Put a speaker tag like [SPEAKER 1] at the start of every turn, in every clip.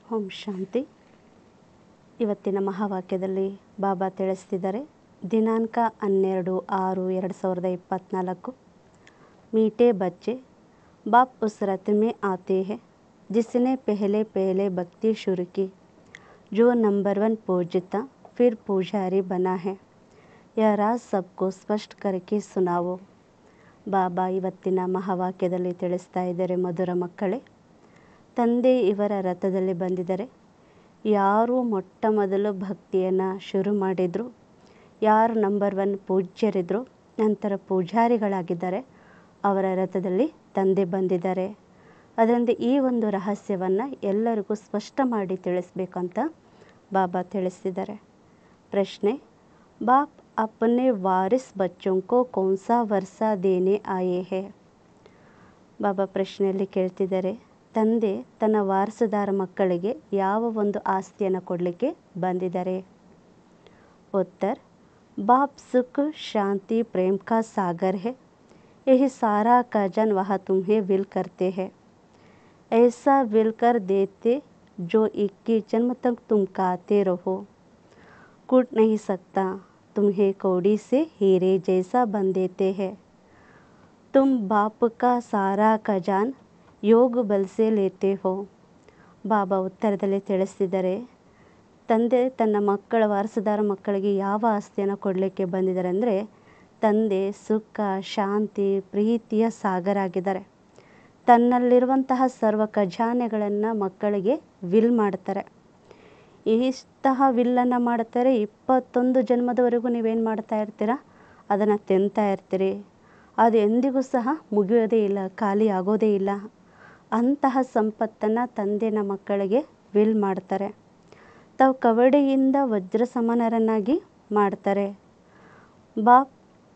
[SPEAKER 1] ಓಂ ಶಾಂತಿ ಇವತ್ತಿನ ಮಹಾವಾಕ್ಯದಲ್ಲಿ ಬಾಬಾ ತಿಳಿಸ್ತಿದ್ದಾರೆ ದಿನಾಂಕ ಹನ್ನೆರಡು ಆರು ಎರಡು ಸಾವಿರದ ಇಪ್ಪತ್ತ್ನಾಲ್ಕು ಮೀಟೆ ಬಚ್ಚೆ बाप उस रथ में आते हैं जिसने पहले पहले भक्ति शुरू की जो नंबर वन पूजता फिर पुजारी बना है यह राज सबको ಸ್ಪಷ್ಟ करके ಸುನಾವೋ ಬಾಬಾ ಇವತ್ತಿನ ಮಹಾವಾಕ್ಯದಲ್ಲಿ ತಿಳಿಸ್ತಾ ಇದ್ದಾರೆ ಮಧುರ ಮಕ್ಕಳೇ ತಂದೆ ಇವರ ರಥದಲ್ಲಿ ಬಂದಿದ್ದಾರೆ ಯಾರು ಮೊಟ್ಟ ಮೊದಲು ಭಕ್ತಿಯನ್ನು ಶುರು ಮಾಡಿದರು ಯಾರು ನಂಬರ್ ಒನ್ ಪೂಜ್ಯರಿದ್ದರು ನಂತರ ಪೂಜಾರಿಗಳಾಗಿದ್ದಾರೆ ಅವರ ರಥದಲ್ಲಿ ತಂದೆ ಬಂದಿದ್ದಾರೆ ಅದರಿಂದ ಈ ಒಂದು ರಹಸ್ಯವನ್ನು ಎಲ್ಲರಿಗೂ ಸ್ಪಷ್ಟ ಮಾಡಿ ತಿಳಿಸ್ಬೇಕಂತ ಬಾಬಾ ತಿಳಿಸಿದ್ದಾರೆ ಪ್ರಶ್ನೆ ಬಾಪ್ अपने वारिस बच्चों को कौन सा वर्षा देने आए हैं ಬಾಬಾ ಪ್ರಶ್ನೆಯಲ್ಲಿ ಕೇಳ್ತಿದ್ದಾರೆ ತಂದೆ ತನ್ನ ವಾರಸುದಾರ ಮಕ್ಕಳಿಗೆ ಯಾವ ಒಂದು ಆಸ್ತಿಯನ್ನು ಕೊಡಲಿಕ್ಕೆ ಬಂದಿದ್ದಾರೆ ಉತ್ತರ ಬಾಪ್ ಸುಖ ಶಾಂತಿ ಪ್ರೇಮ ಕಾ ಸಾಗರ್ है यही सारा खजान वह तुम्हें विल करते हैं ऐसा विल कर देते जो इक्कीस जन्म तक तुम खाते रहो कूट नहीं सकता तुम्हें कौड़ी से हीरे जैसा बन देते हैं तुम बाप का सारा खजान ಯೋಗ ಬಲ್ಸೆ ಲೇತೆ ಹೋ ಬಾಬಾ ಉತ್ತರದಲ್ಲಿ ತಿಳಿಸ್ತಿದ್ದಾರೆ ತಂದೆ ತನ್ನ ಮಕ್ಕಳ ವಾರಸುದಾರ ಮಕ್ಕಳಿಗೆ ಯಾವ ಆಸ್ತಿಯನ್ನು ಕೊಡಲಿಕ್ಕೆ ಬಂದಿದ್ದಾರೆ ಅಂದರೆ ತಂದೆ ಸುಖ ಶಾಂತಿ ಪ್ರೀತಿಯ ಸಾಗರ ಆಗಿದ್ದಾರೆ ತನ್ನಲ್ಲಿರುವಂತಹ ಸರ್ವ ಖಜಾನೆಗಳನ್ನು ಮಕ್ಕಳಿಗೆ ವಿಲ್ ಮಾಡ್ತಾರೆ ಇಷ್ಟಹ ವಿಲ್ಲನ್ನು ಮಾಡ್ತಾರೆ ಇಪ್ಪತ್ತೊಂದು ಜನ್ಮದವರೆಗೂ ನೀವೇನು ಮಾಡ್ತಾ ಇರ್ತೀರ ಅದನ್ನು ತಿಂತಾ ಇರ್ತೀರಿ ಅದು ಎಂದಿಗೂ ಸಹ ಮುಗಿಯೋದೇ ಇಲ್ಲ ಖಾಲಿ ಆಗೋದೇ ಇಲ್ಲ ಅಂತಹ ಸಂಪತ್ತನ್ನು ತಂದೆನ ಮಕ್ಕಳಿಗೆ ವಿಲ್ ಮಾಡ್ತಾರೆ ತಾವು ಕವಡೆಯಿಂದ ವಜ್ರ ಸಮಾನರನ್ನಾಗಿ ಮಾಡ್ತಾರೆ ಬಾಪ್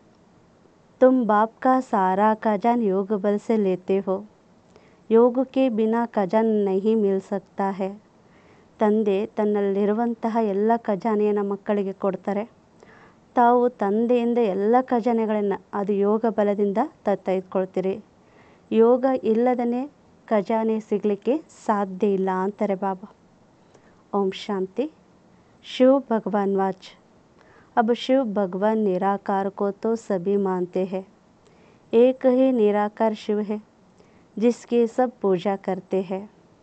[SPEAKER 1] तुम बाप का सारा खजान योग बल से लेते हो योग के बिना ಖಜಾನ್ नहीं मिल सकता है ತಂದೆ ತನ್ನಲ್ಲಿರುವಂತಹ ಎಲ್ಲ ಖಜಾನೆಯನ್ನು ಮಕ್ಕಳಿಗೆ ಕೊಡ್ತಾರೆ ತಾವು ತಂದೆಯಿಂದ ಎಲ್ಲ ಖಜಾನೆಗಳನ್ನು ಅದು ಯೋಗ ಬಲದಿಂದ ತೆಗೆದುಕೊಳ್ತೀರಿ ಯೋಗ ಇಲ್ಲದೇ ಖಜಾನೆ ಸಿಗಲಿಕ್ಕೆ ಸಾಧ್ಯ ಇಲ್ಲ ಅಂತಾರೆ ಬಾಬಾ ಓಂ ಶಾಂತಿ ಶಿವ ಭಗವಾನ್ ವಾಚ್ अब शिव भगवान निराकार को तो सभी मानते हैं एक ही निराकार शिव है जिसकी सब पूजा करते हैं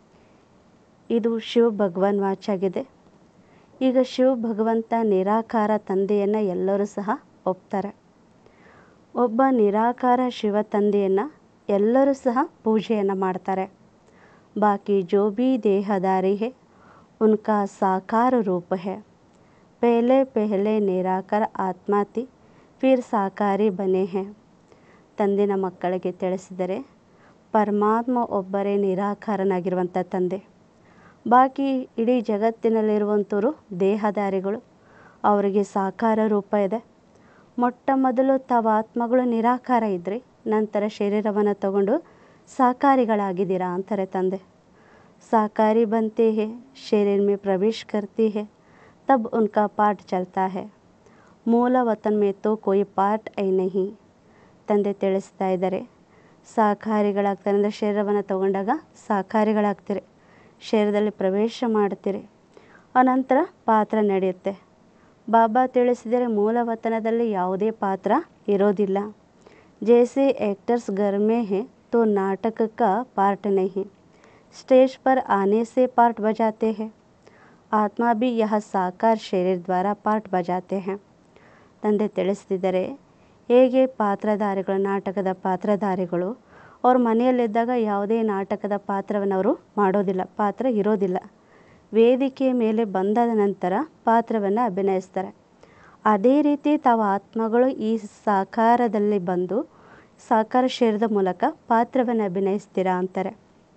[SPEAKER 1] ಇದು ಶಿವ ಭಗವಾನ್ ವಾಚಾಗಿದೆ ಈಗ ಶಿವ ಭಗವಂತ ನಿರಾಕಾರ ತಂದೆಯನ್ನು ಎಲ್ಲರೂ ಸಹ ಒಪ್ತಾರೆ ಒಬ್ಬ ನಿರಾಕಾರ ಶಿವ ತಂದೆಯನ್ನು ಎಲ್ಲರೂ ಸಹ ಪೂಜೆಯನ್ನು ಮಾಡ್ತಾರೆ ಬಾಕಿ ಜೋ ಬಿ ದೇಹದಾರಿ ಹೇ ಉನ್ಕಾ ಸಾಕಾರ ರೂಪ ಹೇ पहले पहले ನಿರಾಕಾರ ಆತ್ಮಾತಿ ಫಿರ್ ಸಾಕಾರಿ ಬನೆ ಹೇ ತಂದಿನ ಮಕ್ಕಳಿಗೆ ತಿಳಿಸಿದರೆ ಪರಮಾತ್ಮ ಒಬ್ಬರೇ ನಿರಾಕಾರನಾಗಿರುವಂಥ ತಂದೆ ಬಾಕಿ ಇಡೀ ಜಗತ್ತಿನಲ್ಲಿರುವಂಥವರು ದೇಹದಾರಿಗಳು ಅವರಿಗೆ ಸಾಕಾರ ರೂಪ ಇದೆ ಮೊಟ್ಟ ಮೊದಲು ತಾವು ಆತ್ಮಗಳು ನಿರಾಕಾರ ಇದ್ರಿ ನಂತರ ಶರೀರವನ್ನು ತಗೊಂಡು ಸಾಕಾರಿಗಳಾಗಿದ್ದೀರಾ ಅಂತಾರೆ ತಂದೆ ಸಾಕಾರಿ ಬಂತೆ ಹೇ ಶರೀರ ಮೇ ಪ್ರವೇಶ ಕರ್ತಿ ಹೇ तब उनका पाठ चलता है ಮೂಲ ವತನ್ ಮೇ ತೋ ಕೋಯಿ ಪಾಠ ಐ ನಹಿ ತಂದೆ ತಿಳಿಸ್ತಾ ಇದ್ದಾರೆ ಸಾಕಾರಿಗಳಾಗ್ತಾರೆ ಅಂದರೆ ಶರೀರವನ್ನು ತಗೊಂಡಾಗ ಸಾಕಾರಿಗಳಾಗ್ತೀರಿ ಶರೀರದಲ್ಲಿ ಪ್ರವೇಶ ಮಾಡ್ತೀರಿ ಅನಂತರ ಪಾತ್ರ ನಡೆಯುತ್ತೆ ಬಾಬಾ ತಿಳಿಸಿದರೆ ಮೂಲ ವತನದಲ್ಲಿ ಯಾವುದೇ ಪಾತ್ರ ಇರೋದಿಲ್ಲ ಜೈಸೆ ಆ್ಯಕ್ಟರ್ಸ್ ಗರ್ಮೆ ಹೇ ತೋ ನಾಟಕ ಕಾ ಪಾರ್ಟ್ ನಹಿ ಸ್ಟೇಜ್ ಪರ್ ಆನೆ ಸೆ ಪಾರ್ಟ್ ಬಜಾತೆ ಹೇ ಆತ್ಮ ಬಿ ಯಹ ಸಾಕಾರ ಶರೀರ ದ್ವಾರ ಪಾಠ ಬಜಾತೆ ಹೇ ತಂದೆ ತಿಳಿಸ್ತಿದ್ದಾರೆ ಹೇಗೆ ಪಾತ್ರಧಾರಿಗಳು ನಾಟಕದ ಪಾತ್ರಧಾರಿಗಳು ಅವ್ರ ಮನೆಯಲ್ಲಿದ್ದಾಗ ಯಾವುದೇ ನಾಟಕದ ಪಾತ್ರವನ್ನು ಅವರು ಮಾಡೋದಿಲ್ಲ ಪಾತ್ರ ಇರೋದಿಲ್ಲ ವೇದಿಕೆಯ ಮೇಲೆ ಬಂದಾದ ನಂತರ ಪಾತ್ರವನ್ನು ಅಭಿನಯಿಸ್ತಾರೆ ಅದೇ ರೀತಿ ತಾವು ಆತ್ಮಗಳು ಈ ಸಾಕಾರದಲ್ಲಿ ಬಂದು ಸಾಕಾರ ಶರೀರದ ಮೂಲಕ ಪಾತ್ರವನ್ನು ಅಭಿನಯಿಸ್ತೀರಾ ಅಂತಾರೆ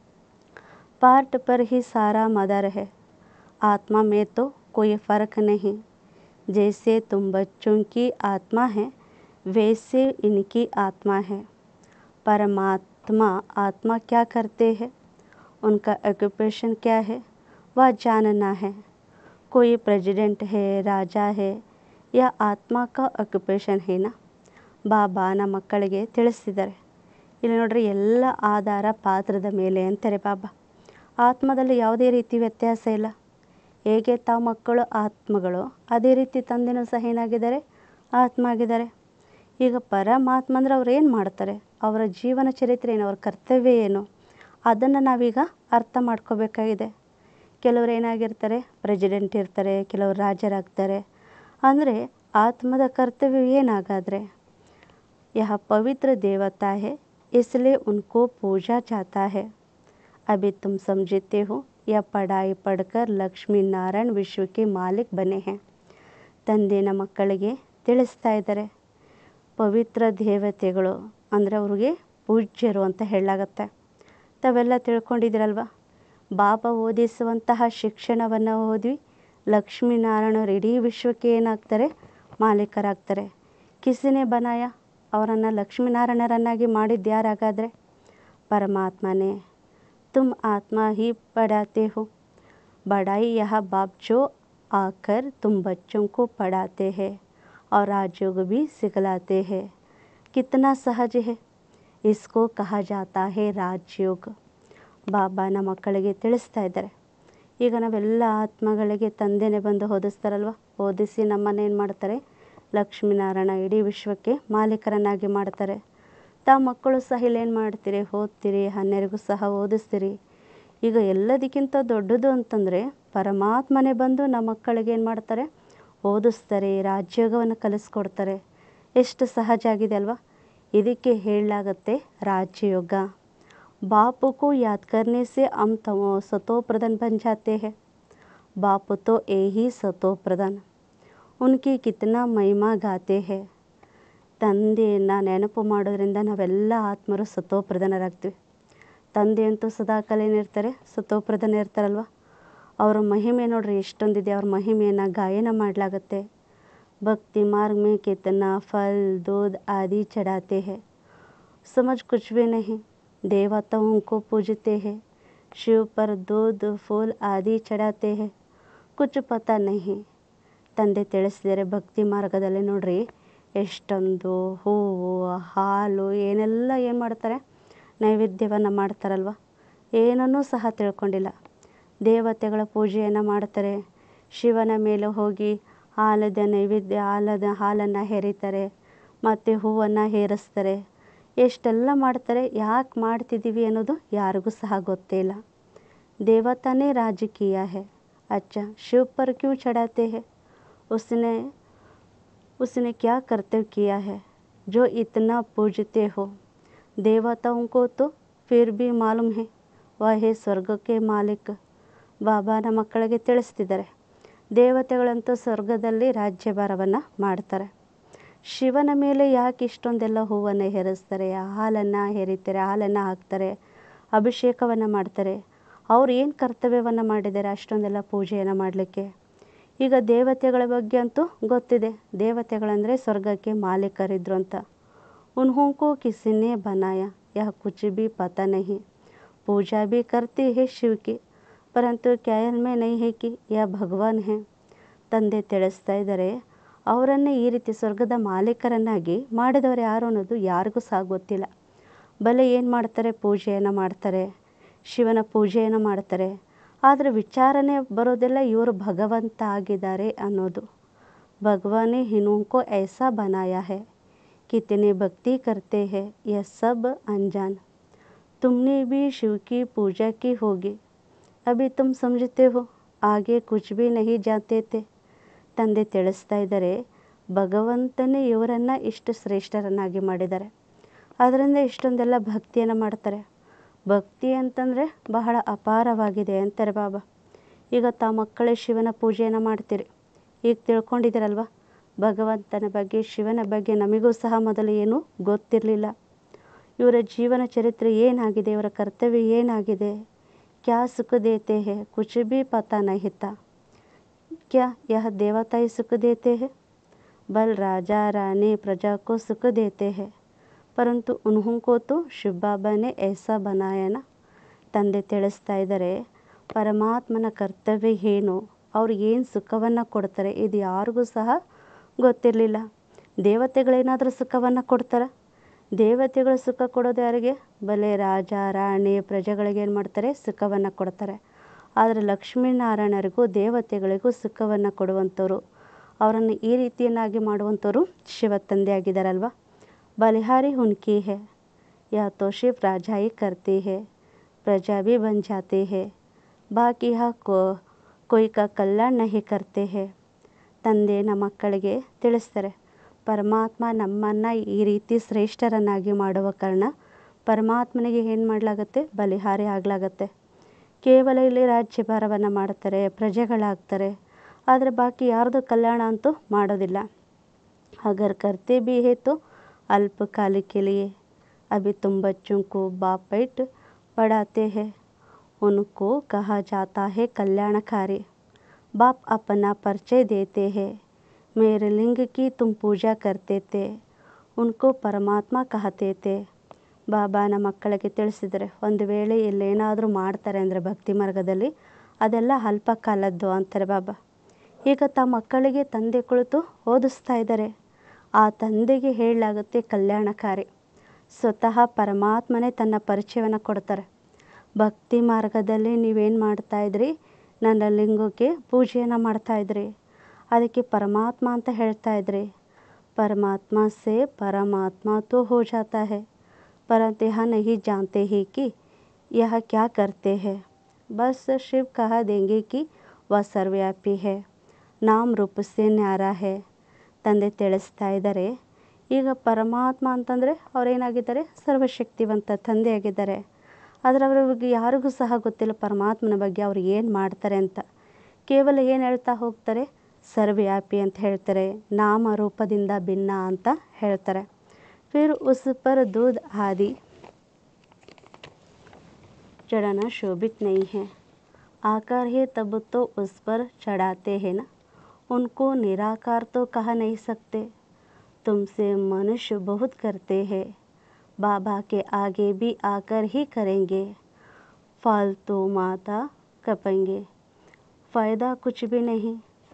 [SPEAKER 1] ಪಾರ್ಟ್ ಪರ್ ಹಿ ಸಾರಾ ಮದರ್ ಹೇ आत्मा में तो कोई फ़र्क नहीं जैसे तुम बच्चों की आत्मा है वैसे इनकी आत्मा है परमात्मा आत्मा क्या करते हैं उनका ऑक्यूपेशन क्या है वह जानना है कोई प्रेसिडेंट है राजा है या ಆತ್ಮ का ಆಕ್ಯುಪೇಷನ್ ಏನ ಬಾಬಾ ನಮ್ಮ ಮಕ್ಕಳಿಗೆ ತಿಳಿಸ್ತಿದ್ದಾರೆ ಇಲ್ಲಿ ನೋಡ್ರಿ ಎಲ್ಲ ಆಧಾರ ಪಾತ್ರದ ಮೇಲೆ ಅಂತಾರೆ ಬಾಬಾ ಆತ್ಮದಲ್ಲಿ ಯಾವುದೇ ರೀತಿ ವ್ಯತ್ಯಾಸ ಇಲ್ಲ ಹೇಗೆ ತಾವು ಮಕ್ಕಳು ಆತ್ಮಗಳು ಅದೇ ರೀತಿ ತಂದೆನೂ ಸಹ ಏನಾಗಿದ್ದಾರೆ ಆತ್ಮ ಆಗಿದ್ದಾರೆ ಈಗ ಪರಮಾತ್ಮ ಅಂದರೆ ಅವ್ರು ಏನು ಮಾಡ್ತಾರೆ ಅವರ ಜೀವನ ಚರಿತ್ರೆ ಏನು ಅವ್ರ ಕರ್ತವ್ಯ ಏನು ಅದನ್ನು ನಾವೀಗ ಅರ್ಥ ಮಾಡ್ಕೋಬೇಕಾಗಿದೆ ಕೆಲವರು ಏನಾಗಿರ್ತಾರೆ ಪ್ರೆಸಿಡೆಂಟ್ ಇರ್ತಾರೆ ಕೆಲವರು ರಾಜರಾಗ್ತಾರೆ ಅಂದರೆ ಆತ್ಮದ ಕರ್ತವ್ಯ ಏನಾಗಾದರೆ यह पवित्र देवता है इसलिए उनको पूजा जाता है अभी तुम समझते हो यह पढ़ाई पढ़कर लक्ष्मी ನಾರಾಯಣ್ ವಿಶ್ವಕ್ಕೆ ಮಾಲಿಕ್ ಬನೆ हैं ತಂದೆನ ಮಕ್ಕಳಿಗೆ ತಿಳಿಸ್ತಾ ಇದ್ದಾರೆ ಪವಿತ್ರ ದೇವತೆಗಳು ಅಂದರೆ ಅವ್ರಿಗೆ ಪೂಜ್ಯರು ಅಂತ ಹೇಳಲಾಗತ್ತೆ ತಾವೆಲ್ಲ ತಿಳ್ಕೊಂಡಿದ್ದೀರಲ್ವ ಬಾಬಾ ಓದಿಸುವಂತಹ ಶಿಕ್ಷಣವನ್ನು ಓದಿ ಲಕ್ಷ್ಮೀನಾರಾಯಣರು ಇಡೀ ವಿಶ್ವಕ್ಕೆ ಏನಾಗ್ತಾರೆ ಮಾಲೀಕರಾಗ್ತಾರೆ ಕಿಸಿನೇ ಬನಾಯ ಅವರನ್ನು ಲಕ್ಷ್ಮೀನಾರಾಯಣರನ್ನಾಗಿ ಮಾಡಿದ್ದು ಯಾರಾಗಾದರೆ ಪರಮಾತ್ಮನೇ तुम आत्मा ही पढ़ाते हो बड़ाई यह बाप जो आकर तुम बच्चों को पढ़ाते हैं और राजयोग भी सिखलाते हैं कितना सहज है इसको कहा जाता है ರಾಜಯೋಗ ಬಾಬಾನ ಮಕ್ಕಳಿಗೆ ತಿಳಿಸ್ತಾ ಇದ್ದಾರೆ ಈಗ ನಾವೆಲ್ಲ ಆತ್ಮಗಳಿಗೆ ತಂದೆನೇ ಬಂದು ಓದಿಸ್ತಾರಲ್ವ ಓದಿಸಿ ನಮ್ಮನ್ನ ಏನು ಮಾಡ್ತಾರೆ ಲಕ್ಷ್ಮೀನಾರಾಯಣ ಇಡೀ ವಿಶ್ವಕ್ಕೆ ಮಾಲೀಕರನ್ನಾಗಿ ಮಾಡ್ತಾರೆ ತಾವು ಮಕ್ಕಳು ಸಹ ಇಲ್ಲಿ ಏನು ಮಾಡ್ತೀರಿ ಓದ್ತೀರಿ ಹನ್ನೆರಗೂ ಸಹ ಓದಿಸ್ತೀರಿ ಈಗ ಎಲ್ಲದಕ್ಕಿಂತ ದೊಡ್ಡದು ಅಂತಂದರೆ ಪರಮಾತ್ಮನೇ ಬಂದು ನಮ್ಮ ಮಕ್ಕಳಿಗೆ ಏನು ಮಾಡ್ತಾರೆ ಓದಿಸ್ತಾರೆ ರಾಜ್ಯೋಗವನ್ನು ಕಲಿಸ್ಕೊಡ್ತಾರೆ ಎಷ್ಟು ಸಹಜ ಆಗಿದೆ ಅಲ್ವಾ ಇದಕ್ಕೆ ಹೇಳಲಾಗತ್ತೆ ರಾಜಯೋಗ बाप को याद करने से हम तमो सतो प्रधान बन जाते हैं बाप तो यही सतो प्रधान उनकी कितना महिमा गाते हैं ತಂದೆಯನ್ನು ನೆನಪು ಮಾಡೋದ್ರಿಂದ ನಾವೆಲ್ಲ ಆತ್ಮರು ಸತೋಪ್ರಧಾನರಾಗ್ತೀವಿ ತಂದೆ ಅಂತೂ ಸದಾಕಾಲ ಏನಿರ್ತಾರೆ ಸತೋಪ್ರಧಾನ ಇರ್ತಾರಲ್ವ ಅವರ ಮಹಿಮೆ ನೋಡ್ರಿ ಎಷ್ಟೊಂದಿದೆ ಅವ್ರ ಮಹಿಮೆಯನ್ನು ಗಾಯನ ಮಾಡಲಾಗತ್ತೆ ಭಕ್ತಿ मार्ग में कितना फल दूध आदि चढ़ाते हैं समझ कुछ भी नहीं देवताओं को पूजते हैं शिव पर दूध फूल आदि चढ़ाते हैं कुछ पता नहीं ತಂದೆ ತಿಳಿಸಿದರೆ ಭಕ್ತಿ ಮಾರ್ಗದಲ್ಲಿ ನೋಡ್ರಿ ಎಷ್ಟೊಂದು ಹೂವು ಹಾಲು ಏನೆಲ್ಲ ಏನು ಮಾಡ್ತಾರೆ ನೈವೇದ್ಯವನ್ನು ಮಾಡ್ತಾರಲ್ವ ಏನನ್ನೂ ಸಹ ತಿಳ್ಕೊಂಡಿಲ್ಲ ದೇವತೆಗಳ ಪೂಜೆಯನ್ನು ಮಾಡ್ತಾರೆ ಶಿವನ ಮೇಲೆ ಹೋಗಿ ಹಾಲದ ನೈವೇದ್ಯ ಹಾಲದ ಹಾಲನ್ನು ಹೆರಿತಾರೆ ಮತ್ತು ಹೂವನ್ನು ಹೇರಿಸ್ತಾರೆ ಎಷ್ಟೆಲ್ಲ ಮಾಡ್ತಾರೆ ಯಾಕೆ ಮಾಡ್ತಿದ್ದೀವಿ ಅನ್ನೋದು ಯಾರಿಗೂ ಸಹ ಗೊತ್ತೇ ಇಲ್ಲ ದೇವತಾನೇ ರಾಜಕೀಯ है अच्छा शिव पर क्यों चढ़ाते हैं उसने उसने क्या कर्तव्य किया है जो इतना पूजते हो देवताओं को तो फिर भी मालूम है वह है ಸ್ವರ್ಗ के ಮಾಲಿಕ್ ಬಾಬಾನ ಮಕ್ಕಳಿಗೆ ತಿಳಿಸ್ತಿದ್ದಾರೆ ದೇವತೆಗಳಂತೂ ಸ್ವರ್ಗದಲ್ಲಿ ರಾಜ್ಯಭಾರವನ್ನು ಮಾಡ್ತಾರೆ ಶಿವನ ಮೇಲೆ ಯಾಕೆ ಇಷ್ಟೊಂದೆಲ್ಲ ಹೂವನ್ನು ಹೆರಿಸ್ತಾರೆ ಹಾಲನ್ನು ಹೆರಿತಾರೆ ಹಾಲನ್ನು ಹಾಕ್ತಾರೆ ಅಭಿಷೇಕವನ್ನು ಮಾಡ್ತಾರೆ ಅವ್ರು ಏನು ಕರ್ತವ್ಯವನ್ನು ಮಾಡಿದ್ದಾರೆ ಅಷ್ಟೊಂದೆಲ್ಲ ಪೂಜೆಯನ್ನು ಮಾಡಲಿಕ್ಕೆ ಈಗ ದೇವತೆಗಳ ಬಗ್ಗೆ ಅಂತೂ ಗೊತ್ತಿದೆ ದೇವತೆಗಳಂದರೆ ಸ್ವರ್ಗಕ್ಕೆ ಮಾಲೀಕರಿದ್ರು ಅಂತ ಉನ್ಹೋಂಕೋ ಕಿಸಿನೇ ಬನಾಯ ಯಹ ಕುಚ್ ಬಿ ಪತಾ ನಹಿ ಪೂಜಾ ಬಿ ಕರ್ತಿ ಹೇ ಶಿವ್ ಕಿ ಪರಂತು ಕ್ಯಾಯಲ್ ಮೇ ನೈ ಹೇ ಕಿ ಯಾ ಭಗವಾನ್ ಹೇ ತಂದೆ ತಿಳಿಸ್ತಾ ಇದ್ದಾರೆ ಅವರನ್ನೇ ಈ ರೀತಿ ಸ್ವರ್ಗದ ಮಾಲೀಕರನ್ನಾಗಿ ಮಾಡಿದವರು ಯಾರು ಅನ್ನೋದು ಯಾರಿಗೂ ಸಹ ಗೊತ್ತಿಲ್ಲ ಬಲೆ ಏನು ಮಾಡ್ತಾರೆ ಪೂಜೆಯನ್ನು ಮಾಡ್ತಾರೆ ಶಿವನ ಪೂಜೆಯನ್ನು ಮಾಡ್ತಾರೆ ಆದರೆ ವಿಚಾರನೆ ಬರೋದೆಲ್ಲ ಇವರು ಭಗವಂತ ಆಗಿದ್ದಾರೆ ಅನ್ನೋದು ಭಗವಾನೇ ಹಿನೋಂಕೋ ಐಸಾ ಬನಾಯ ಹೇ कितने भक्ति करते हैं यह सब अनजान तुमने भी शिव की पूजा की होगी अभी तुम समझते हो आगे कुछ भी नहीं जानते थे ತಂದೆ ತಿಳಿಸ್ತಾ ಇದ್ದಾರೆ ಭಗವಂತನೇ ಇವರನ್ನು ಇಷ್ಟು ಶ್ರೇಷ್ಠರನ್ನಾಗಿ ಮಾಡಿದ್ದಾರೆ ಅದರಿಂದ ಇಷ್ಟೊಂದೆಲ್ಲ ಭಕ್ತಿಯನ್ನು ಮಾಡ್ತಾರೆ ಭಕ್ತಿ ಅಂತಂದರೆ ಬಹಳ ಅಪಾರವಾಗಿದೆ ಅಂತಾರೆ ಬಾಬಾ ಈಗ ತಾ ಮಕ್ಕಳೇ ಶಿವನ ಪೂಜೆಯನ್ನು ಮಾಡ್ತೀರಿ ಈಗ ತಿಳ್ಕೊಂಡಿದ್ದೀರಲ್ವ ಭಗವಂತನ ಬಗ್ಗೆ ಶಿವನ ಬಗ್ಗೆ ನಮಗೂ ಸಹ ಮೊದಲು ಏನೂ ಗೊತ್ತಿರಲಿಲ್ಲ ಇವರ ಜೀವನ ಚರಿತ್ರೆ ಏನಾಗಿದೆ ಇವರ ಕರ್ತವ್ಯ ಏನಾಗಿದೆ ಕ್ಯಾ ಸುಖ ದೇತೆ ಹೇ ಕುಚ್ ಭಿ ಪತಾ ನಹಿ ತಾ क्या यह देवता ही सुख देते हैं बल राजा रानी प्रजा को सुख देते हैं परंतु उन्हों को तो ಶಿವ ಬಾಬಾನೇ ऐसा बनाया ना ತಂದೆ ತಿಳಿಸ್ತಾ ಇದ್ದಾರೆ ಪರಮಾತ್ಮನ ಕರ್ತವ್ಯ ಏನು ಅವ್ರು ಏನು ಸುಖವನ್ನು ಕೊಡ್ತಾರೆ ಇದು ಯಾರಿಗೂ ಸಹ ಗೊತ್ತಿರಲಿಲ್ಲ ದೇವತೆಗಳೇನಾದರೂ ಸುಖವನ್ನು ಕೊಡ್ತಾರೆ ದೇವತೆಗಳು ಸುಖ ಕೊಡೋದು ಯಾರಿಗೆ ಬಲೆ ರಾಜ ರಾಣಿ ಪ್ರಜೆಗಳಿಗೆ ಏನು ಮಾಡ್ತಾರೆ ಸುಖವನ್ನು ಕೊಡ್ತಾರೆ ಆದರೆ ಲಕ್ಷ್ಮೀನಾರಾಯಣರಿಗೂ ದೇವತೆಗಳಿಗೂ ಸುಖವನ್ನು ಕೊಡುವಂಥವ್ರು ಅವರನ್ನು ಈ ರೀತಿಯನ್ನಾಗಿ ಮಾಡುವಂಥವ್ರು ಶಿವ ತಂದೆ ಆಗಿದ್ದಾರಲ್ವ ಬಲಿಹಾರಿ ಹುನ್ಕಿ ಹೇ ಯಾ ತೋಶಿಫ್ ರಾಜಾಯಿ ಕರ್ತಿ ಹೇ ಪ್ರಜಾ ಭಿ ಬನ್ ಜಾತಿ ಹೇ ಬಾಕಿ ಹಾ ಕೋ ಕೊಯ್ ಕಾ ಕಲ್ಯಾಣ ನಹಿ ಕರ್ತೆ ಹೇ ತಂದೆನ ಮಕ್ಕಳಿಗೆ ತಿಳಿಸ್ತಾರೆ ಪರಮಾತ್ಮ ನಮ್ಮನ್ನು ಈ ರೀತಿ ಶ್ರೇಷ್ಠರನ್ನಾಗಿ ಮಾಡುವ ಕಾರಣ ಪರಮಾತ್ಮನಿಗೆ ಏನು ಮಾಡಲಾಗತ್ತೆ ಬಲಿಹಾರಿ ಆಗಲಾಗತ್ತೆ ಕೇವಲ ಇಲ್ಲಿ ರಾಜ್ಯಭಾರವನ್ನು ಮಾಡ್ತಾರೆ ಪ್ರಜೆಗಳಾಗ್ತಾರೆ ಆದರೆ ಬಾಕಿ ಯಾರ್ದು ಕಲ್ಯಾಣ ಅಂತೂ ಮಾಡೋದಿಲ್ಲ ಅಗರ್ ಕರ್ತೆ भी है तो अल्पकाल के लिए अभी तुम बच्चों को बाप बैठ पढ़ाते हैं उनको कहा जाता है कल्याणकारी बाप अपना परिचय देते हैं मेरे लिंग की तुम पूजा करते थे उनको ಪರಮಾತ್ಮ कहते थे ಬಾಬಾನ ಮಕ್ಕಳಿಗೆ ತಿಳಿಸಿದರೆ ಒಂದು ವೇಳೆ ಇಲ್ಲೇನಾದರೂ ಮಾಡ್ತಾರೆ ಅಂದರೆ ಭಕ್ತಿ ಮಾರ್ಗದಲ್ಲಿ ಅದೆಲ್ಲ ಅಲ್ಪ ಕಾಲದ್ದು ಅಂತಾರೆ ಬಾಬಾ ಈಗ ತಮ್ಮ ಮಕ್ಕಳಿಗೆ ತಂದೆ ಕುಳಿತು ಓದಿಸ್ತಾ ಇದ್ದಾರೆ ಆ ತಂದೆಗೆ ಹೇಳಲಾಗುತ್ತೆ ಕಲ್ಯಾಣಕಾರಿ ಸ್ವತಃ ಪರಮಾತ್ಮನೇ ತನ್ನ ಪರಿಚಯವನ್ನು ಕೊಡ್ತಾರೆ ಭಕ್ತಿ ಮಾರ್ಗದಲ್ಲಿ ನೀವೇನು ಮಾಡ್ತಾಯಿದ್ರಿ ನನ್ನ ಲಿಂಗಕ್ಕೆ ಪೂಜೆಯನ್ನು ಮಾಡ್ತಾಯಿದ್ರಿ ಅದಕ್ಕೆ ಪರಮಾತ್ಮ ಅಂತ ಹೇಳ್ತಾ ಇದ್ರಿ ಪರಮಾತ್ಮ ಸೇ ಪರಮಾತ್ಮ ತೋ ಹೋ ಜಾತಾ ಹೇ परंतु यह नहीं जानते ही कि यह क्या करते हैं बस शिव कह देंगे कि वह सर्वव्यापी है ನಾಮ್ ರೂಪ ಸೇ ನ್ಯಾರ ಹೇ ತಂದೆ ತಿಳಿಸ್ತಾ ಇದ್ದಾರೆ ಈಗ ಪರಮಾತ್ಮ ಅಂತಂದರೆ ಅವರೇನಾಗಿದ್ದಾರೆ ಸರ್ವಶಕ್ತಿವಂತ ತಂದೆಯಾಗಿದ್ದಾರೆ ಆದರೆ ಅವ್ರಿಗೆ ಯಾರಿಗೂ ಸಹ ಗೊತ್ತಿಲ್ಲ ಪರಮಾತ್ಮನ ಬಗ್ಗೆ ಅವ್ರು ಏನು ಮಾಡ್ತಾರೆ ಅಂತ ಕೇವಲ ಏನು ಹೇಳ್ತಾ ಹೋಗ್ತಾರೆ ಸರ್ವವ್ಯಾಪಿ ಅಂತ ಹೇಳ್ತಾರೆ ನಾಮ ರೂಪದಿಂದ ಭಿನ್ನ ಅಂತ ಹೇಳ್ತಾರೆ फिर उस पर दूध आदि चढ़ाना शोभित नहीं है आकार है तब तो उस पर चढ़ाते हैं ना उनको निराकार तो कह नहीं सकते तुमसे मनुष्य बहुत करते हैं बाबा के आगे भी आकर ही करेंगे फालतू माता कपेंगे ಫಾಯ್ದಾ ಕುಚ್ ಬಿ ನಹಿ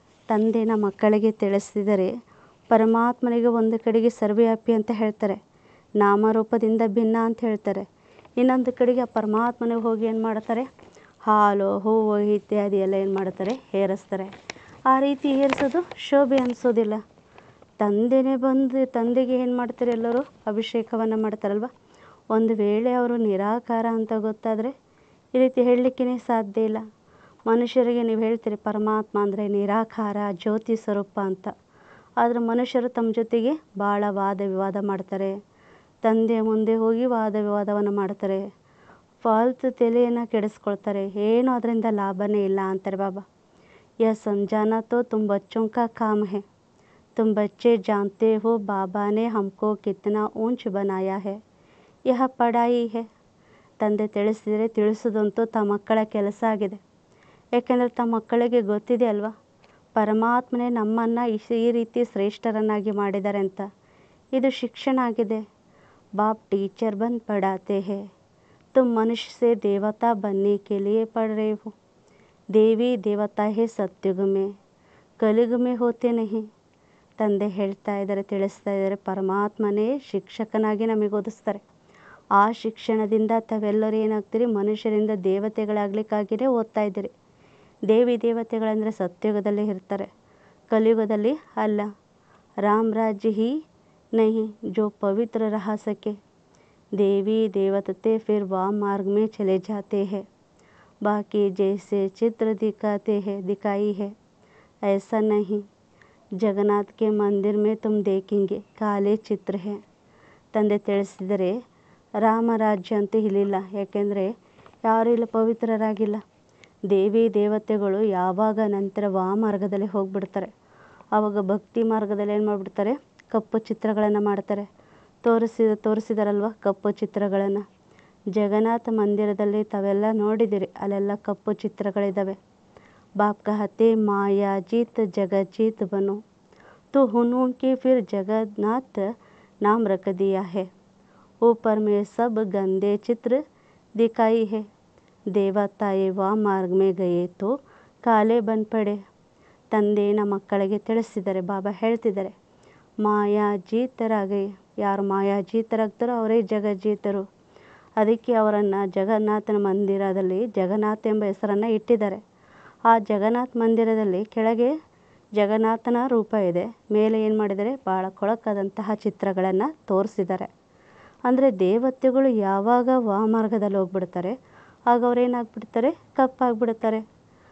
[SPEAKER 1] ತಂದೆನ ಮಕ್ಕಳಿಗೆ ತಿಳಿಸಿದರೆ ಪರಮಾತ್ಮನಿಗೆ ಒಂದು ಕಡೆಗೆ ಸರ್ವವ್ಯಾಪಿ ಅಂತ ಹೇಳ್ತಾರೆ ನಾಮರೂಪದಿಂದ ಭಿನ್ನ ಅಂತ ಹೇಳ್ತಾರೆ ಇನ್ನೊಂದು ಕಡೆಗೆ ಆ ಪರಮಾತ್ಮನಿಗೆ ಹೋಗಿ ಏನು ಮಾಡ್ತಾರೆ ಹಾಲು ಹೂವು ಇತ್ಯಾದಿ ಎಲ್ಲ ಏನು ಮಾಡ್ತಾರೆ ಏರಿಸ್ತಾರೆ ಆ ರೀತಿ ಏರಿಸೋದು ಶೋಭೆ ಅನಿಸೋದಿಲ್ಲ ತಂದೆನೇ ಬಂದು ತಂದೆಗೆ ಏನು ಮಾಡ್ತಾರೆ ಎಲ್ಲರೂ ಅಭಿಷೇಕವನ್ನು ಮಾಡ್ತಾರಲ್ವ ಒಂದು ವೇಳೆ ಅವರು ನಿರಾಕಾರ ಅಂತ ಗೊತ್ತಾದರೆ ಈ ರೀತಿ ಹೇಳಲಿಕ್ಕೇ ಸಾಧ್ಯ ಇಲ್ಲ ಮನುಷ್ಯರಿಗೆ ನೀವು ಹೇಳ್ತೀರಿ ಪರಮಾತ್ಮ ಅಂದರೆ ನಿರಾಕಾರ ಜ್ಯೋತಿ ಸ್ವರೂಪ ಅಂತ ಆದರೆ ಮನುಷ್ಯರು ತಮ್ಮ ಜೊತೆಗೆ ಭಾಳ ವಾದ ವಿವಾದ ಮಾಡ್ತಾರೆ ತಂದೆ ಮುಂದೆ ಹೋಗಿ ವಾದ ವಿವಾದವನ್ನು ಮಾಡ್ತಾರೆ ಫಾಲ್ತು ತಲೆಯನ್ನು ಕೆಡಿಸ್ಕೊಳ್ತಾರೆ ಏನು ಅದರಿಂದ ಲಾಭನೇ ಇಲ್ಲ ಅಂತಾರೆ ಬಾಬಾ यह समझाना तो तुम बच्चों का काम है तुम बच्चे जानते हो बाबा ने हमको कितना ऊंच बनाया है यह ಪಡಾಯಿ है ತಂದೆ ತಿಳಿಸಿದರೆ ತಿಳಿಸೋದಂತೂ ತಮ್ಮ ಮಕ್ಕಳ ಕೆಲಸ ಆಗಿದೆ ಯಾಕೆಂದರೆ ತಮ್ಮ ಮಕ್ಕಳಿಗೆ ಗೊತ್ತಿದೆ ಅಲ್ವಾ ಪರಮಾತ್ಮನೇ ನಮ್ಮನ್ನು ಈ ರೀತಿ ಶ್ರೇಷ್ಠರನ್ನಾಗಿ ಮಾಡಿದ್ದಾರೆ ಅಂತ ಇದು ಶಿಕ್ಷಣ ಆಗಿದೆ ಬಾಪ್ ಟೀಚರ್ ಬಂದು ಪಡಾತೆ ಹೇ ತುಮ್ ಮನುಷ್ಯ ಸೇ ದೇವತಾ ಬನ್ನೆ के लिए पढ़ रहे हो ದೇವಿ ದೇವತಾ ಹೇ ಸತ್ಯುಗ ಮೇ ಕಲಿಯುಗ ಮೇ ಹೋತೆ ನಹಿ ತಂದೆ ಹೇಳ್ತಾ ಇದ್ದಾರೆ ತಿಳಿಸ್ತಾ ಇದ್ದಾರೆ ಪರಮಾತ್ಮನೇ ಶಿಕ್ಷಕನಾಗಿ ನಮಗೆ ಓದಿಸ್ತಾರೆ ಆ ಶಿಕ್ಷಣದಿಂದ ತಾವೆಲ್ಲರೂ ಏನಾಗ್ತೀರಿ ಮನುಷ್ಯರಿಂದ ದೇವತೆಗಳಾಗ್ಲಿಕ್ಕಾಗಿಯೇ ಓದ್ತಾ ಇದ್ದೀರಿ ದೇವಿ ದೇವತೆಗಳಂದರೆ ಸತ್ಯುಗದಲ್ಲಿ ಇರ್ತಾರೆ ಕಲಿಯುಗದಲ್ಲಿ ಅಲ್ಲ ರಾಮ್ ರಾಜ್ಯ ಹಿ नहीं जो पवित्र रह सके देवी देवते फिर वाह मार्ग में चले जाते हैं बाकी जैसे चित्र दिखाते हैं दिखाई है ऐसा नहीं जगन्नाथ के मंदिर में तुम देखेंगे काले चित्र है ತಂದೆ ತಿಳಿಸಿದರೆ ರಾಮರಾಜ್ಯ ಅಂತೂ ಇಲ್ಲಿಲ್ಲ ಯಾಕೆಂದರೆ ಯಾರೂ ಇಲ್ಲ ಪವಿತ್ರರಾಗಿಲ್ಲ ದೇವಿ ದೇವತೆಗಳು ಯಾವಾಗ ನಂತರ ವಾಮಾರ್ಗದಲ್ಲಿ ಹೋಗ್ಬಿಡ್ತಾರೆ ಆವಾಗ ಭಕ್ತಿ ಮಾರ್ಗದಲ್ಲಿ ಏನು ಮಾಡಿಬಿಡ್ತಾರೆ ಕಪ್ಪು ಚಿತ್ರಗಳನ್ನು ಮಾಡ್ತಾರೆ ತೋರಿಸಿದ ತೋರಿಸಿದಾರಲ್ವ ಕಪ್ಪು ಚಿತ್ರಗಳನ್ನು ಜಗನ್ನಾಥ ಮಂದಿರದಲ್ಲಿ ತಾವೆಲ್ಲ ನೋಡಿದಿರಿ ಅಲ್ಲೆಲ್ಲ ಕಪ್ಪು ಚಿತ್ರಗಳಿದ್ದಾವೆ ಬಾಪ್ ಕಹತೆ ಮಾಯಾ ಜೀತ್ ಜಗಜ್ಜೀತ್ ಬನು तो हुनों के फिर जगन्नाथ नाम रख दिया है ऊपर में सब गंदे चित्र दिखाई है ದೇವತಾಯೇ ವಾ ಮಾರ್ಗ ಮೇ ಗಯೇ ತೋ ಕಾಲೇ ಬಂದ್ ಪಡೆ ತಂದೆನ ಮಕ್ಕಳಿಗೆ ತಿಳಿಸಿದ್ದಾರೆ ಬಾಬಾ ಹೇಳ್ತಿದ್ದಾರೆ ಮಾಯಾ ಜೀತರಾಗಿ ಯಾರು ಮಾಯಾ ಜೀತರಾಗ್ತಾರೋ ಅವರೇ ಜಗಜ್ಜೀತರು ಅದಕ್ಕೆ ಅವರನ್ನು ಜಗನ್ನಾಥನ ಮಂದಿರದಲ್ಲಿ ಜಗನ್ನಾಥ ಎಂಬ ಹೆಸರನ್ನು ಇಟ್ಟಿದ್ದಾರೆ ಆ ಜಗನ್ನಾಥ ಮಂದಿರದಲ್ಲಿ ಕೆಳಗೆ ಜಗನ್ನಾಥನ ರೂಪ ಇದೆ ಮೇಲೆ ಏನು ಮಾಡಿದ್ದಾರೆ ಭಾಳ ಕೊಳಕಾದಂತಹ ಚಿತ್ರಗಳನ್ನು ತೋರಿಸಿದ್ದಾರೆ ಅಂದರೆ ದೇವತೆಗಳು ಯಾವಾಗ ವಾಮಾರ್ಗದಲ್ಲಿ ಹೋಗ್ಬಿಡ್ತಾರೆ ಆಗ ಅವ್ರು ಏನಾಗ್ಬಿಡ್ತಾರೆ ಕಪ್ಪಾಗ್ಬಿಡ್ತಾರೆ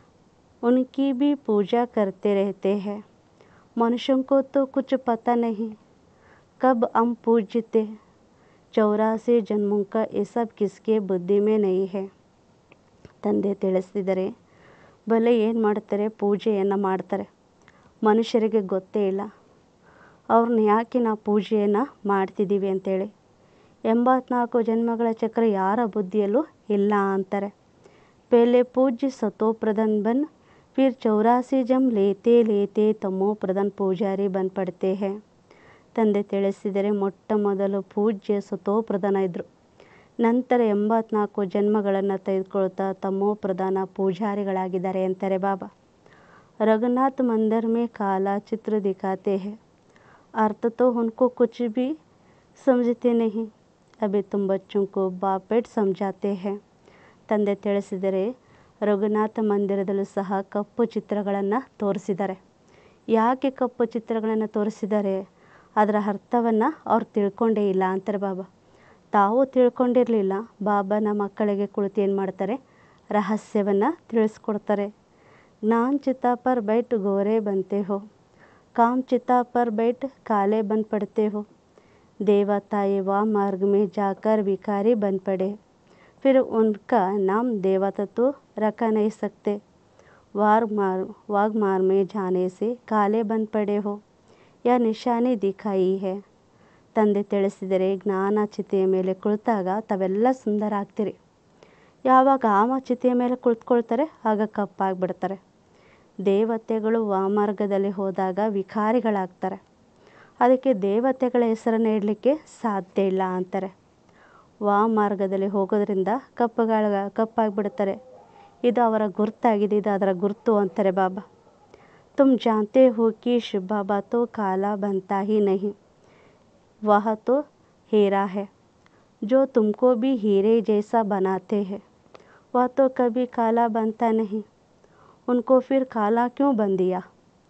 [SPEAKER 1] उनकी भी पूजा करते रहते हैं मनुष्यों को तो कुछ पता नहीं कब हम पूजते ಚೌರಾಸಿ ಜನ್ಮುಂಕ ಈ ಸಬ್ ಕಿಸ್ಗೆ ಬುದ್ಧಿ ಮೇ ನೈ ಹೇ ತಂದೆ ತಿಳಿಸಿದರೆ ಬಲೆ ಏನು ಮಾಡ್ತಾರೆ ಪೂಜೆಯನ್ನು ಮಾಡ್ತಾರೆ ಮನುಷ್ಯರಿಗೆ ಗೊತ್ತೇ ಇಲ್ಲ ಅವ್ರನ್ನ ಯಾಕೆ ನಾವು ಪೂಜೆಯನ್ನು ಮಾಡ್ತಿದ್ದೀವಿ ಅಂತೇಳಿ ಎಂಬತ್ನಾಲ್ಕು ಜನ್ಮಗಳ ಚಕ್ರ ಯಾರ ಬುದ್ಧಿಯಲ್ಲೂ ಇಲ್ಲ ಅಂತಾರೆ ಪೇಲೆ ಪೂಜ್ಯ ಸತೋ ಪ್ರಧಾನ್ ಬನ್ फिर चौरासी जम लेते लेते ತಮೋ ಪ್ರಧಾನ್ ಪೂಜಾರಿ ಬನ್ ಪಡ್ತೆ ಹೇ ತಂದೆ ತಿಳಿಸಿದರೆ ಮೊಟ್ಟ ಮೊದಲು ಪೂಜ್ಯ ಸತೋ ಪ್ರಧಾನ ಇದ್ದರು ನಂತರ ಎಂಬತ್ನಾಲ್ಕು ಜನ್ಮಗಳನ್ನು ತೆಗೆದುಕೊಳ್ತಾ ತಮೋ ಪ್ರಧಾನ ಪೂಜಾರಿಗಳಾಗಿದ್ದಾರೆ ಅಂತಾರೆ ಬಾಬಾ रघुनाथ मंदिर में काला चित्र दिखाते हैं अर्थ तो उनको कुछ भी समझते नहीं अभी तुम बच्चों को बापेट समझाते हैं ತಂದೆ ತಿಳಿಸಿದರೆ ರಘುನಾಥ ಮಂದಿರದಲ್ಲೂ ಸಹ ಕಪ್ಪು ಚಿತ್ರಗಳನ್ನು ತೋರಿಸಿದ್ದಾರೆ ಯಾಕೆ ಕಪ್ಪು ಚಿತ್ರಗಳನ್ನು ತೋರಿಸಿದ್ದಾರೆ ಅದರ ಅರ್ಥವನ್ನು ಅವ್ರು ತಿಳ್ಕೊಂಡೇ ಇಲ್ಲ ಅಂತಾರೆ ಬಾಬಾ ತಾವು ತಿಳ್ಕೊಂಡಿರಲಿಲ್ಲ ಬಾಬಾನ ಮಕ್ಕಳಿಗೆ ಕುಳಿತು ಏನು ಮಾಡ್ತಾರೆ ರಹಸ್ಯವನ್ನು ತಿಳಿಸ್ಕೊಡ್ತಾರೆ ज्ञान चिता पर बैठ गोरे बनते हो काम चिता पर बैठ काले बन पड़ते हो देवताए व मार्ग में जाकर भिखारी बन पड़े फिर उनका नाम देवता तो रखा नहीं सकते वार मार वाग मार में जाने से काले बन पड़े हो या निशानी दिखाई है ತಂದೆ ತಿಳಿಸಿದರೆ ಜ್ಞಾನ ಚಿತೆಯ ಮೇಲೆ ಕುಳಿತಾಗ ತಾವೆಲ್ಲ ಸುಂದರ ಆಗ್ತೀರಿ ಯಾವಾಗ ಆಮ ಚಿತೆಯ ಮೇಲೆ ಕುಳಿತುಕೊಳ್ತಾರೆ ಆಗ ಕಪ್ಪಾಗ್ಬಿಡ್ತಾರೆ ದೇವತೆಗಳು ವಾಮಾರ್ಗದಲ್ಲಿ ಹೋದಾಗ ವಿಕಾರಿಗಳಾಗ್ತಾರೆ ಅದಕ್ಕೆ ದೇವತೆಗಳ ಹೆಸರನ್ನು ಇಡಲಿಕ್ಕೆ ಸಾಧ್ಯ ಇಲ್ಲ ಅಂತಾರೆ ವಾಮಾರ್ಗದಲ್ಲಿ ಹೋಗೋದ್ರಿಂದ ಕಪ್ಪುಗಳ ಕಪ್ಪಾಗಿಬಿಡ್ತಾರೆ ಇದು ಅವರ ಗುರ್ತಾಗಿದೆ ಇದು ಅದರ ಗುರ್ತು ಅಂತಾರೆ ಬಾಬಾ तुम जानते हो कि शिव बाबा तो काला बनता ही नहीं वह तो हीरा है जो तुमको भी हीरे जैसा बनाते हैं वह तो कभी काला बनता नहीं उनको फिर काला क्यों बन दिया